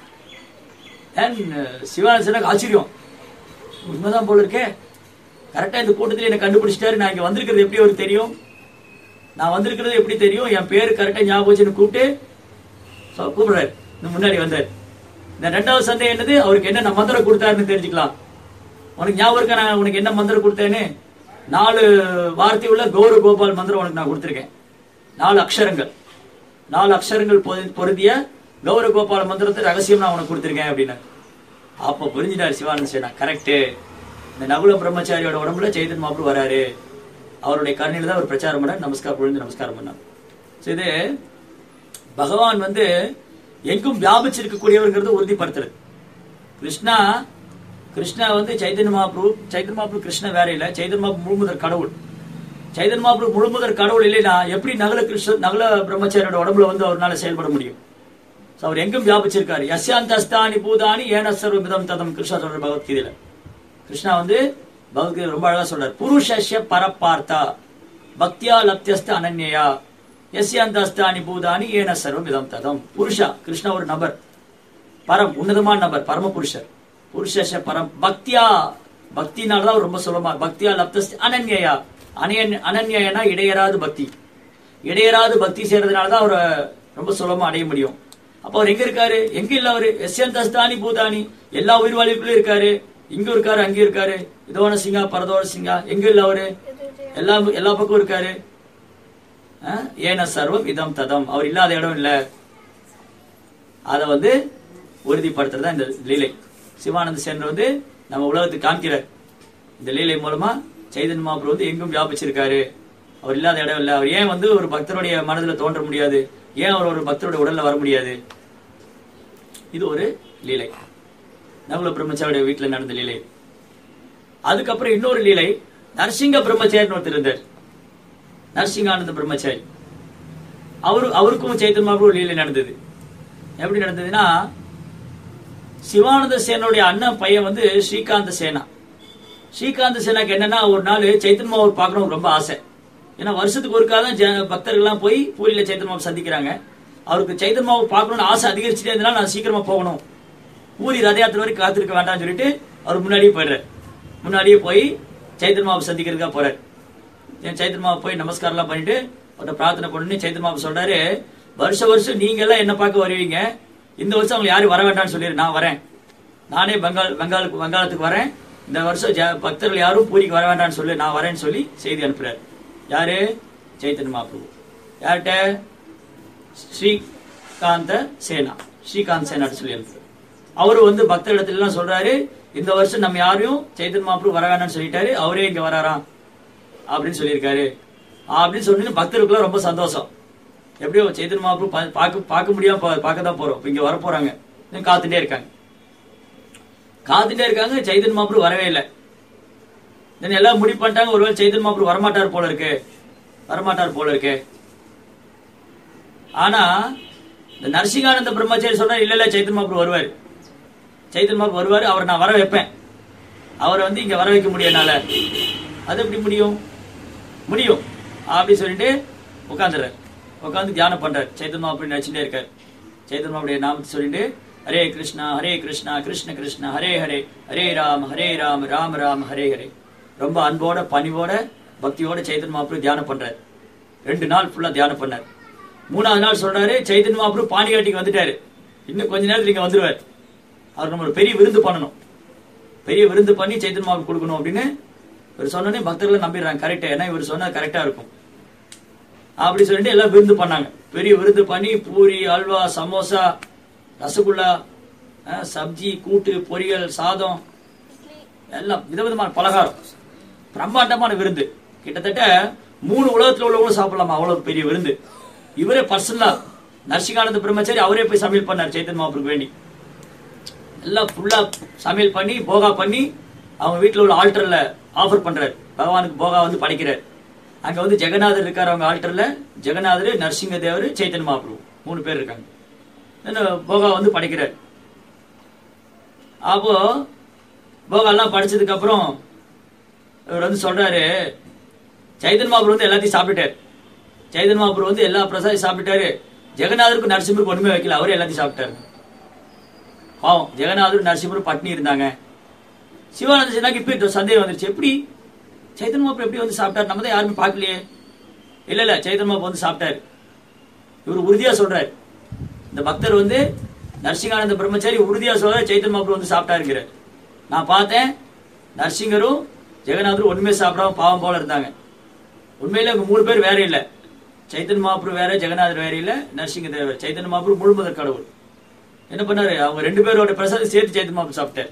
And, uh, சிவானந்த சேனாக்கு ஆச்சரியம் உண்மைதான் போல இருக்கே கரெக்டா இந்த கூட்டத்துல என்ன கண்டுபிடிச்சிட்டாரு நான் இங்க வந்திருக்கிறது எப்படி அவருக்கு தெரியும் நான் வந்திருக்கிறது எப்படி தெரியும் என் பேரு கரெக்டா ஞாபகம் வச்சுன்னு கூப்பிட்டு so, கூப்பிடுறாரு இந்த முன்னாடி வந்தார் இந்த ரெண்டாவது சந்தேகம் என்னது அவருக்கு என்ன நான் மந்திரம் கொடுத்தாருன்னு தெரிஞ்சுக்கலாம் உனக்கு ஞாபகம் இருக்கா நான் உனக்கு என்ன மந்திரம் கொடுத்தேன்னு நாலு வார்த்தை உள்ள கௌரவ கோபால் மந்திரம் உனக்கு நான் கொடுத்திருக்கேன் நாலு அக்ஷரங்கள் நாலு அக்ஷரங்கள் பொரு- பொருந்திய கௌரவ கோபால மந்திரத்தை ரகசியம் நான் உனக்கு கொடுத்திருக்கேன் அப்படின்னு அப்ப புரிஞ்சுட்டாரு சிவானந்த சேனா கரெக்ட் இந்த நகுல பிரம்மச்சாரியோட உடம்புல சைதன் மாப்பிள வராரு அவருடைய கருணையில தான் அவர் பிரச்சாரம் பண்ண நமஸ்காரம் விழுந்து நமஸ்காரம் பண்ணார் So, இது பகவான் வந்து எங்கும் வியாபிச்சிருக்கக்கூடியவர்ங்கிறது உறுதிப்படுத்துறது கிருஷ்ணா கிருஷ்ணா வந்து சைதன்ய மகாபிரபு சைதன்ய மகாபிரபு கிருஷ்ணா வேற இல்ல சைதன்ய மகாபிரபு முழுமுதற் கடவுள் சைதன்ய மகாபிரபு முழுமுதற் கடவுள் இல்லைன்னா எப்படி நகல கிருஷ்ண நகல பிரம்மச்சாரியோட உடம்புல வந்து அவரால் செயல்பட முடியும் So, அவர் எங்கும் வியாபிச்சிருக்காரு யஸ்யாந்தஸ்தானி பூதானி ஏன சர்வமிதம் ததம் கிருஷ்ணா சொல்ற பகவத்கீதையில கிருஷ்ணா வந்து பகவத்கீதை ரொம்ப அழகா சொல்றார் புருஷஸ்ய பரப்பார்த்தா பக்தியா லப்தியஸ்த அனன்யா யஸ்யாந்தஸ்தானி பூதானி ஏன சர்வமிதம் ததம் புருஷா கிருஷ்ணா ஒரு நபர் பரம் உன்னதமான நபர் பரம புருஷர் புருஷ பரம் பக்தியா பக்தினாலதான் அவர் ரொம்ப சுலமா பக்தியா லப்தஸ் அனன்யா அனன்ய அனன்யனா இடையராது பக்தி இடையராது பக்தி செய்யறதுனாலதான் அவரை ரொம்ப சுலமா அடைய முடியும் அப்ப அவர் எங்க இருக்காரு எங்க இல்ல அவரு எஸ்யந்தஸ்தானி பூதானி எல்லா உயிர் வாழ்வுக்குள்ளயும் இருக்காரு இங்க இருக்காரு அங்க இருக்காரு இதோன சிங்கா பரதோட சிங்கா எங்க இல்ல அவரு எல்லா எல்லா பக்கம் இருக்காரு அஹ், ஏன சர்வம் இதம் ததம் அவர் இல்லாத இடம் இல்ல அதை வந்து உறுதிப்படுத்துறது தான் இந்த லீலை சிவானந்த சேனர் வந்து நம்ம உலகத்துக்கு காமிக்கிறார் இந்த லீலை மூலமா சைதன்ய மகாபுரு வந்து எங்கும் வியாபிச்சிருக்காரு அவர் இல்லாத இடம் இல்லை அவர் ஏன் வந்து ஒரு பக்தருடைய மனதுல தோன்ற முடியாது ஏன் அவர் ஒரு பக்தருடைய உடல்ல வர முடியாது இது ஒரு லீலை நகுல பிரம்மச்சாரியுடைய வீட்டுல நடந்த லீலை அதுக்கப்புறம் இன்னொரு லீலை நரசிங்க பிரம்மச்சாரின்னு ஒருத்தர் இருந்தார் நரசிங்கானந்த பிரம்மச்சாரி அவரு அவருக்கும் சைத்தன்ய மகாபுரு ஒரு லீலை நடந்தது எப்படி நடந்ததுன்னா சிவானந்த சேனனுடைய அண்ணன் பையன் வந்து ஸ்ரீகாந்த சேனா ஸ்ரீகாந்த சேனாக்கு என்னன்னா ஒரு நாள் சைத்தன்ய மகாபுரு பார்க்கணும் ரொம்ப ஆசை ஏன்னா வருஷத்துக்கு ஒருக்கா தான் ஜ- பக்தர்கள்லாம் போய் பூரியில சைத்தன்ய மகாபுரு சந்திக்கிறாங்க அவருக்கு சைத்தன்ய மகாபுரு பார்க்கணும்னு ஆசை அதிகரிச்சுட்டே இருந்தனால நான் சீக்கிரமா போகணும் பூரி ரத யாத்திரை வரைக்கும் காத்திருக்க வேண்டாம்னு சொல்லிட்டு அவர் முன்னாடியே போயிடுறாரு முன்னாடியே போய் சைத்தன்ய மகாபுரு சந்திக்கிறதுக்காக போறாரு என் சைத்தன்ய மகாபுரு போய் நமஸ்காரம்லாம் பண்ணிட்டு அவர்கிட்ட பிரார்த்தனை பண்ணி சைத்தன்ய மகாபுரு சொல்றாரு வருஷ வருஷம் நீங்க எல்லாம் என்ன பார்க்க வருவீங்க இந்த வருஷம் அவங்க யாரும் வர வேண்டாம்னு சொல்லிடு நான் வரேன் நானே பெங்கால் பெங்காலுக்கு வங்காளத்துக்கு வரேன் இந்த வருஷம் ஜ- பக்தர்கள் யாரும் பூரிக்கு வர வேண்டாம்னு சொல்லி நான் வரேன்னு சொல்லி செய்தி அனுப்புறாரு யாரு சைத்தன்ய மகாபிரபு யார்கிட்ட ஸ்ரீகாந்த சேனா ஸ்ரீகாந்த் சேனாட்டு சொல்லி அனுப்புறாரு அவரு வந்து பக்தர்களிடத்துல எல்லாம் சொல்றாரு இந்த வருஷம் நம்ம யாரையும் சைத்தன்ய மகாபிரபு வர வேண்டாம்னு சொல்லிட்டாரு அவரே இங்க வராராம் அப்படின்னு சொல்லியிருக்காரு அப்படின்னு சொன்னீங்க பக்தருக்குலாம் ரொம்ப சந்தோஷம் எப்படியோ சைத்தன்ய மகாபிரபு பா- பார்க்க பார்க்க முடியாம பா- பார்க்க தான் போறோம் இப்ப இங்க வர போறாங்க இன்னும் காத்துட்டே இருக்காங்க காத்துட்டே இருக்காங்க சைத்தன்ய மகாபிரபு வரவே இல்லை தென் எல்லாம் முடிவு பண்ணிட்டாங்க ஒருவேளை சைத்தன்ய மகாபிரபு வரமாட்டார் போல இருக்கு வரமாட்டார் போல இருக்கு ஆனா இந்த நரசிங்கானந்த பிரம்மச்சாரி சொல்றாரு இல்ல இல்ல சைத்தன்ய மகாபிரபு வருவாரு சைத்தன்ய மகாபிரபு வருவாரு அவரை நான் வர வைப்பேன் அவரை வந்து இங்க வர வைக்க முடியும் என்னால அது எப்படி முடியும் முடியும் அப்படி சொல்லிட்டு உட்காந்துறாரு உட்காந்து தியானம் பண்றாரு சைத்தன்ய மகாபிரபு நினைச்சுட்டே இருக்காரு சைத்தன்ய மகாபிரபுடைய நாமத்தை சொல்லிட்டு ஹரே கிருஷ்ணா ஹரே கிருஷ்ணா கிருஷ்ண கிருஷ்ணா ஹரே ஹரே ஹரே ராம் ஹரே ராம் ராம் ராம் ஹரே ஹரே ரொம்ப அன்போட பணிவோட பக்தியோட சைத்தன்ய மகாபிரபு தியானம் பண்றாரு ரெண்டு நாள் ஃபுல்லா தியானம் பண்ணாரு மூணாவது நாள் சொல்றாரு சைத்தன்ய மகாபிரபு பாணிகாட்டிக்கு வந்துட்டாரு இன்னும் கொஞ்ச நேரத்துல இங்க வந்துருவாரு அவருக்கு நம்ம ஒரு பெரிய விருந்து பண்ணணும் பெரிய விருந்து பண்ணி சைத்தன்ய மகாபிரபு கொடுக்கணும் அப்படின்னு இவர் சொன்னோடனே பக்தர்கள் நம்பிடுறாங்க கரெக்ட் ஏன்னா இவர் சொன்னா கரெக்டா இருக்கும் அப்படி சொல்லிட்டு எல்லாம் விருந்து பண்ணாங்க பெரிய விருந்து பண்ணி பூரி அல்வா சமோசா ரசகுல்லா அஹ், சப்ஜி கூட்டு பொரியல் சாதம் எல்லாம் விதவிதமான பலகாரம் பிரம்மாண்டமான விருந்து கிட்டத்தட்ட மூணு உலகத்துல உள்ளவங்களும் சாப்பிடலாமா அவ்வளவு பெரிய விருந்து இவரே பர்சனலா நரசிங்கானந்த பிரம்மச்சாரி அவரே போய் சமையல் பண்ணார் சைத்தன் மகாபுருக்கு வேண்டி எல்லாம் ஃபுல்லா சமையல் பண்ணி போகா பண்ணி அவங்க வீட்டுல உள்ள ஆல்டர்ல ஆஃபர் பண்றாரு பகவானுக்கு போகா வந்து படைக்கிறார் அங்க வந்து ஜெகநாதர் இருக்காரு அவங்க ஆல்டர்ல ஜெகநாதர் நரசிங்க தேவர் சைத்தன்ய மகாபிரபு மூணு பேர் இருக்காங்க என்ன போகா வந்து படைக்கிறார் அப்போ போகா எல்லாம் படிச்சதுக்கு அப்புறம் இவர் வந்து சொல்றாரு சைதன் மகாபுரு வந்து எல்லாத்தையும் சாப்பிட்டாரு சைதன் மகாபுரு வந்து எல்லா பிரசாதையும் சாப்பிட்டாரு ஜெகநாதருக்கு நரசிம்மருக்கு ஒண்ணுமே வைக்கல அவரே எல்லாத்தையும் சாப்பிட்டாரு பாவம் ஜெகநாதர் நரசிம்மரும் பட்னி இருந்தாங்க சிவானந்த சேனாக்கு இப்ப இந்த சந்தேகம் வந்துருச்சு எப்படி சைதன் மகாபுரு எப்படி வந்து சாப்பிட்டாரு நம்ம தான் யாருமே பார்க்கலையே இல்ல இல்ல சைதன் மகாபுரு வந்து சாப்பிட்டாரு இவர் உறுதியா சொல்றாரு இந்த பக்தர் வந்து நரசிங்கானந்த பிரம்மச்சாரி உறுதியா சொல்றாரு சைத்தன் மகாபுரு வந்து சாப்பிட்டாருங்கிறார் நான் பார்த்தேன் நரசிங்கரும் ஜெகநாதரும் ஒண்ணுமே சாப்பிடாம பாவம் போல இருந்தாங்க உண்மையில இவங்க மூணு பேர் வேற இல்ல சைத்தன் மகாபுரு வேற ஜெகநாதர் வேற இல்ல நரசிங்க தேவர் சைத்தன் மகாபுரு முழுமுதற் கடவுள் என்ன பண்ணாரு அவங்க ரெண்டு பேரோட பிரசாதம் சேர்த்து சைத்தன் மகாபுரு சாப்பிட்டார்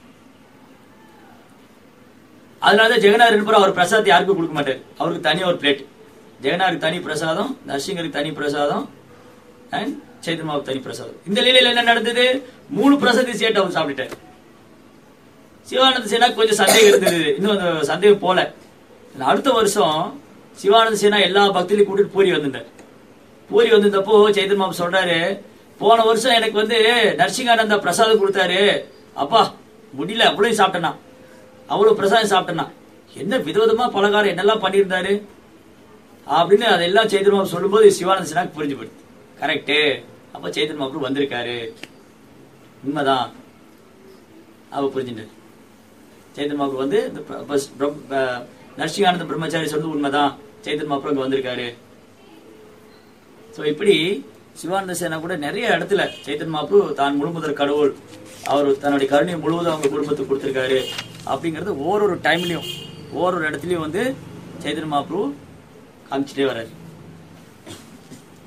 அதனாலதான் ஜெகநாதர் ரெண்டு பேரும் அவர் பிரசாதத்தை யாருக்கும் கொடுக்க மாட்டாரு அவருக்கு தனியா ஒரு பிளேட் ஜெகநாதருக்கு தனி பிரசாதம் நரசிங்கருக்கு தனி பிரசாதம் அண்ட் சைத்தன் மகாபுரு தனி பிரசாதம் இந்த லீலையில என்ன நடந்தது மூணு பிரசாதத்தை சேர்த்து அவர் சாப்பிட்டுட்டாரு சிவானந்த சேனா கொஞ்சம் சந்தேகம் இருந்தது இன்னும் அந்த சந்தேகம் போல அடுத்த வருஷம் சிவானந்த சேனா எல்லா பக்தர்களையும் கூட்டிட்டு பூரி வந்திருந்தார் பூரி வந்திருந்தப்போ சைத்தன் மாமா சொல்றாரு போன வருஷம் எனக்கு வந்து நரசிங்கானந்தா பிரசாதம் கொடுத்தாரு அப்பா முடியல அவ்வளவு சாப்பிட்டேனா அவ்வளவு பிரசாதம் சாப்பிட்டேனா என்ன விதவிதமா பலகாரம் என்னெல்லாம் பண்ணியிருந்தாரு அப்படின்னு அதெல்லாம் சைத்தன் மாமா சொல்லும்போது சிவானந்த சேனாக்கு புரிஞ்சு போயிடுது கரெக்டு அப்ப சைத்தன் மாப்பு வந்திருக்காரு உண்மைதான் அவ புரிஞ்சுட்டாரு சைத்தன் மாப்பு வந்து இந்த பிர- பஸ்- பிரம்- அஹ் நரசிங்கானந்த பிரம்மச்சாரி சொன்னது உண்மைதான் சைத்தன் மாப்பு அங்க வந்திருக்காரு சோ இப்படி சிவானந்த சேனா கூட நிறைய இடத்துல சைத்தன் மாப்பு தான் முழுமுதற் கடவுள் அவர் தன்னுடைய கருணையை முழுவதும் அவங்க குடும்பத்துக்கு கொடுத்திருக்காரு அப்படிங்கறது ஓரொரு டைம்லயும் ஓரொரு இடத்துலயும் வந்து சைத்தன் மாப்பு காமிச்சிட்டே வர்றாரு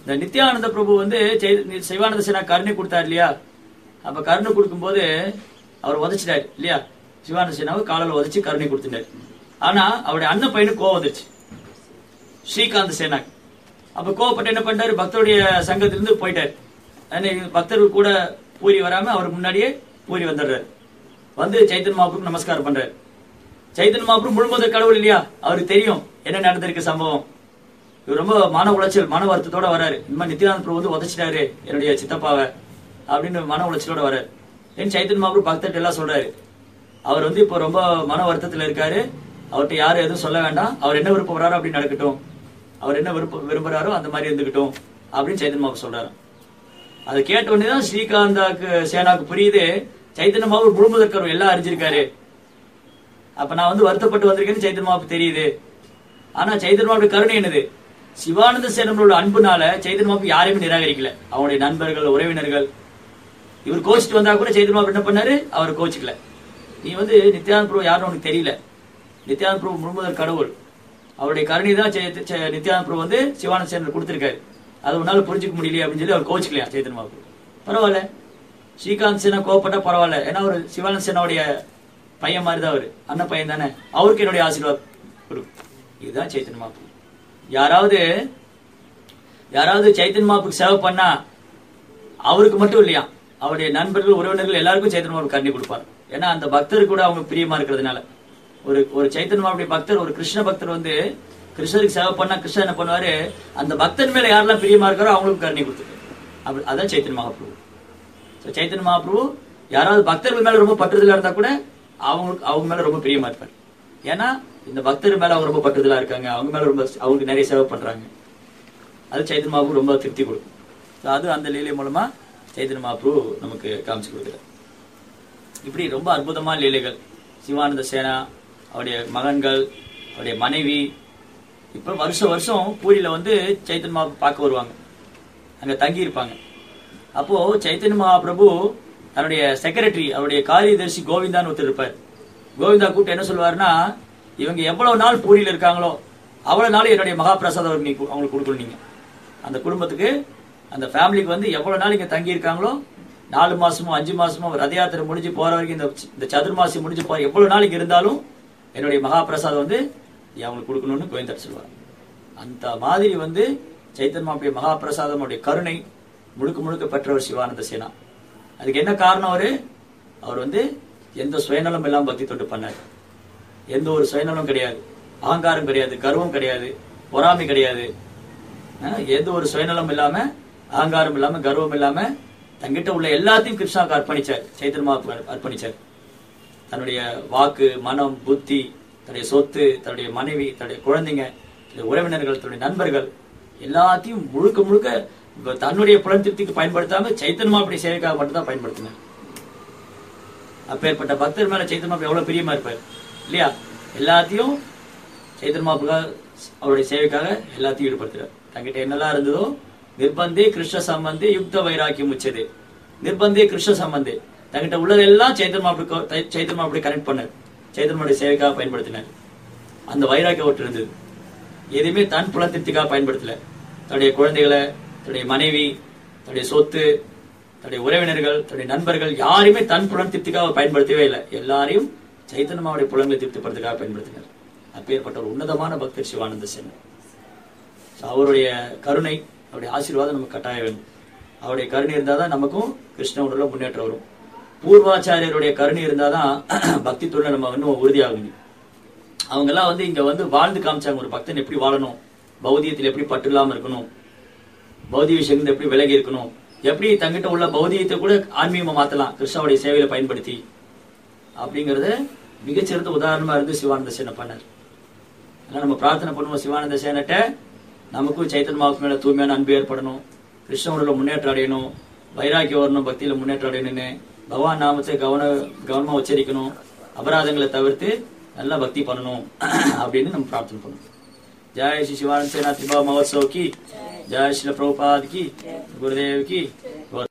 இந்த நித்யானந்த பிரபு வந்து செய்- சிவானந்த சேனா கருணை கொடுத்தாரு இல்லையா அப்ப கருணை கொடுக்கும்போது அவர் உதைச்சிட்டாரு இல்லையா சிவானந்த சேனாவை காலில் உதைச்சு கருணை கொடுத்துட்டாரு ஆனா அவருடைய அண்ணன் பையனுக்கு கோவம் வந்துருச்சு ஸ்ரீகாந்த் சேனாக் அப்ப கோவப்பட்டு என்ன பண்ணாரு பக்தருடைய சங்கத்திலிருந்து போயிட்டாரு ஆனா இவங்க பக்தர்கள் கூட பூரி வராம அவர் முன்னாடியே பூரி வந்துடுறாரு வந்து சைத்தன் மாபுருக்கு நமஸ்காரம் பண்றாரு சைத்தன் மாபுரு முழுமுதல் கடவுள் இல்லையா அவருக்கு தெரியும் என்ன நடந்திருக்கு சம்பவம் இவர் ரொம்ப மன உளைச்சல் மன வருத்தத்தோட வராரு இந்த மாதிரி நித்யானந்த பிரபு வந்து உதைச்சிட்டாரு என்னுடைய சித்தப்பாவை அப்படின்னு மன உளைச்சலோட வராரு ஏன் சைத்தன் மாபுரு பக்தர்கிட்ட எல்லாம் சொல்றாரு அவர் வந்து இப்போ ரொம்ப மன வருத்தத்துல இருக்காரு அவர்கிட்ட யாரும் எதுவும் சொல்ல வேண்டாம் அவர் என்ன விருப்பப்படுறாரோ அப்படி நடக்கட்டும் அவர் என்ன விருப்ப விரும்புறாரோ அந்த மாதிரி இருந்துக்கட்டும் அப்படின்னு சைத்தன் மாபு சொல்றாரு அதை கேட்ட உடனே தான் ஸ்ரீகாந்தாக்கு சேனாக்கு புரியுது சைத்தன்ய மாபு முழுமுதற்கர் எல்லாம் அறிஞ்சிருக்காரு அப்ப நான் வந்து வருத்தப்பட்டு வந்திருக்கேன்னு சைத்தன்ய மாபு தெரியுது ஆனா சைத்தன்ய மாபுடைய கருணை என்னது சிவானந்த சேனங்களோட அன்புனால சைத்தன்ய மாபு யாரையுமே நிராகரிக்கல அவனுடைய நண்பர்கள் உறவினர்கள் இவர் கோச்சிட்டு வந்தா கூட சைத்தன்ய மாபு என்ன பண்ணாரு அவர் கோச்சிக்கல நீ வந்து நித்யானந்த பிரபு யாருன்னு உனக்கு தெரியல நித்யானந்த பிரபு முழுமுதல் கடவுள் அவருடைய கருணை தான் சை- சை- நித்யானந்த பிரபு வந்து சிவானந்த சேனர் கொடுத்திருக்காரு அது உன்னால புரிஞ்சுக்க முடியலையே அப்படின்னு சொல்லி அவர் கோச்சிக்கலையா சைத்தன்ய மாபு பரவாயில்ல ஸ்ரீகாந்த் சேனா கோவப்பட்டா பரவாயில்ல ஏன்னா அவர் சிவானந்த சேனாவுடைய பையன் மாதிரி தான் அவரு அண்ணன் பையன் தானே அவருக்கு என்னுடைய ஆசீர்வாதம் கொடுக்கும் இதுதான் சைத்தன்ய மாபு யாராவது யாராவது சைத்தன்ய மாபுக்கு சேவை பண்ணா அவருக்கு மட்டும் இல்லையா அவருடைய நண்பர்கள் உறவினர்கள் எல்லாருக்கும் சைத்தன்ய மாபு கண்ணி கொடுப்பார் ஏன்னா அந்த பக்தர் கூட அவங்க பிரியமா இருக்கிறதுனால ஒரு ஒரு சைத்தன்ய மாபுடைய பக்தர் ஒரு கிருஷ்ண பக்தர் வந்து கிருஷ்ணருக்கு சேவை பண்ணா கிருஷ்ணன் என்ன பண்ணுவாரு அந்த பக்தன் மேல யாரெல்லாம் பிரியமா இருக்காரோ அவங்களுக்கு கருணை கொடுத்துரு அப்படி அதான் சைத்தன்ய மகாபிரபு So, சைத்தன்ய மகாபிரபு யாராவது பக்தர்கள் மேல ரொம்ப பற்றுதலா இருந்தா கூட அவங்களுக்கு அவங்க மேல ரொம்ப பிரியமா இருப்பார் ஏன்னா இந்த பக்தர் மேல அவங்க ரொம்ப பற்றுதலா இருக்காங்க அவங்க மேல ரொம்ப அவங்களுக்கு நிறைய சேவை பண்றாங்க அது சைத்தன்ய மகாபிரபு ரொம்ப திருப்தி கொடுக்கும் So, அது அந்த லீலை மூலமா சைத்தன்ய மகாபிரபு நமக்கு காமிச்சு கொடுக்குறாரு இப்படி ரொம்ப அற்புதமான லீலைகள் சிவானந்த சேனா அவருடைய மகன்கள் அவருடைய மனைவி இப்ப வருஷம் வருஷம் பூரியில வந்து சைத்தன்ய மகாபிரபு பார்க்க வருவாங்க அங்க தங்கி இருப்பாங்க அப்போ சைத்தன்ய மகாபிரபு தன்னுடைய செக்ரட்டரி அவருடைய காரியதர்சி கோவிந்தான்னு ஒருத்தர் இருப்பார் கோவிந்தா கூப்பிட்டு என்ன சொல்லுவாருன்னா இவங்க எவ்வளவு நாள் பூரியில இருக்காங்களோ அவ்வளவு நாள் என்னுடைய மகாபிரசாதம் அவருக்கு நீ கு- அவங்களுக்கு கொடுக்கணும் நீங்க அந்த குடும்பத்துக்கு அந்த ஃபேமிலிக்கு வந்து எவ்வளவு நாள் இங்க தங்கி இருக்காங்களோ நாலு மாசமோ அஞ்சு மாசமோ ரத யாத்திரை முடிஞ்சு போற வரைக்கும் இந்த இந்த சதுர்மாசி முடிஞ்சு போற எவ்வளவு நாள் இங்க இருந்தாலும் என்னுடைய மகாபிரசாதம் வந்து நீ அவங்களுக்கு கொடுக்கணும்னு கோவிந்தர் சொல்லுவார் அந்த மாதிரி வந்து சைத்தன்மாவுடைய மகாபிரசாதம் அவருடைய கருணை முழுக்க முழுக்க பெற்றவர் சிவானந்த சேனா அதுக்கு என்ன காரணம் அவரு அவர் வந்து எந்த சுயநலம் இல்லாம பக்தி தொண்டு பண்ணார் எந்த ஒரு சுயநலம் கிடையாது அகங்காரம் கிடையாது கர்வம் கிடையாது பொறாமை கிடையாது அஹ் எந்த ஒரு சுயநலம் இல்லாம அகங்காரம் இல்லாம கர்வம் இல்லாம தங்கிட்ட உள்ள எல்லாத்தையும் கிருஷ்ணாவுக்கு அர்ப்பணிச்சார் சைத்தன்மாவுக்கு அர்ப்பணிச்சார் தன்னுடைய வாக்கு மனம் புத்தி தன்னுடைய சொத்து தன்னுடைய மனைவி தன்னுடைய குழந்தைங்க தன்னுடைய உறவினர்கள் தன்னுடைய நண்பர்கள் எல்லாத்தையும் முழுக்க முழுக்க இப்ப தன்னுடைய புலன் திருப்திக்கு பயன்படுத்தாம சைத்தன்மா அப்படி சேவைக்காக மட்டும்தான் பயன்படுத்தினார் அப்பேற்பட்ட பக்தர் மேல சைத்தன்மா எவ்வளவு பிரியமா இருப்பார் இல்லையா எல்லாத்தையும் சைத்தன்மா அவருடைய சேவைக்காக எல்லாத்தையும் ஈடுபடுத்துறார் தங்கிட்ட என்னெல்லாம் இருந்ததோ நிர்பந்தே கிருஷ்ண சம்பந்தே யுக்த வைராக்கியம் உச்சது நிர்பந்தே கிருஷ்ண சம்பந்தே தங்கிட்ட உள்ளதெல்லாம் சைத்தன்மா சைத்தன்மா அப்படி கனெக்ட் பண்ணார் சைத்தன்மாவுடைய சேவைக்காக பயன்படுத்தினார் அந்த வைராக்கியம் ஒட்டு இருந்தது எதுவுமே தன் புல திருப்திக்காக பயன்படுத்தல தன்னுடைய குழந்தைகளை தன்னுடைய மனைவி தன்னுடைய சொத்து தன்னுடைய உறவினர்கள் தன்னுடைய நண்பர்கள் யாரையுமே தன் புலன் திருப்திக்காக பயன்படுத்தவே இல்லை எல்லாரையும் சைத்தன்யமாவுடைய புலன்களை திருப்திப்படுறதுக்காக பயன்படுத்தினார் அப்பேற்பட்ட ஒரு உன்னதமான பக்தர் சிவானந்த சென் அவருடைய கருணை அவருடைய ஆசீர்வாதம் நமக்கு கட்டாயம் வேணும் அவருடைய கருணை இருந்தாதான் நமக்கும் கிருஷ்ண உணர்வுல முன்னேற்றம் வரும் பூர்வாச்சாரியருடைய கருணை இருந்தாதான் பக்தி தொழில நம்ம இன்னும் உறுதியாக முடியும் அவங்க எல்லாம் வந்து இங்க வந்து வாழ்ந்து காமிச்சாங்க ஒரு பக்தன் எப்படி வாழணும் பௌதியத்தில் எப்படி பற்று இல்லாம இருக்கணும் பௌதிக விஷயங்கள் எப்படி விலகி இருக்கணும் எப்படி தங்கிட்ட உள்ள பௌதிகத்தை கூட ஆன்மீகமா மாத்தலாம் கிருஷ்ணாவுடைய சேவையில பயன்படுத்தி அப்படிங்கறத மிகச்சிறந்த உதாரணமா இருந்து சிவானந்த சேனை பண்ணார் அதனால நம்ம பிரார்த்தனை பண்ணுவோம் சிவானந்த சேனட்ட நமக்கும் சைத்தன்மாவுக்கு மேல தூய்மையான அன்பு ஏற்படணும் கிருஷ்ணனோட முன்னேற்றம் அடையணும் வைராக்கியம் வரணும் பக்தியில முன்னேற்றம் அடையணும்னு பகவான் நாமத்தை கவன கவனமா உச்சரிக்கணும் அபராதங்களை தவிர்த்து நல்லா பக்தி பண்ணணும் அப்படின்னு நம்ம பிரார்த்தனை பண்ணணும் जय श्री शिवानंद सेना त्रिभा महोत्सव की जय श्री प्रभुपाद की गुरुदेव की गौर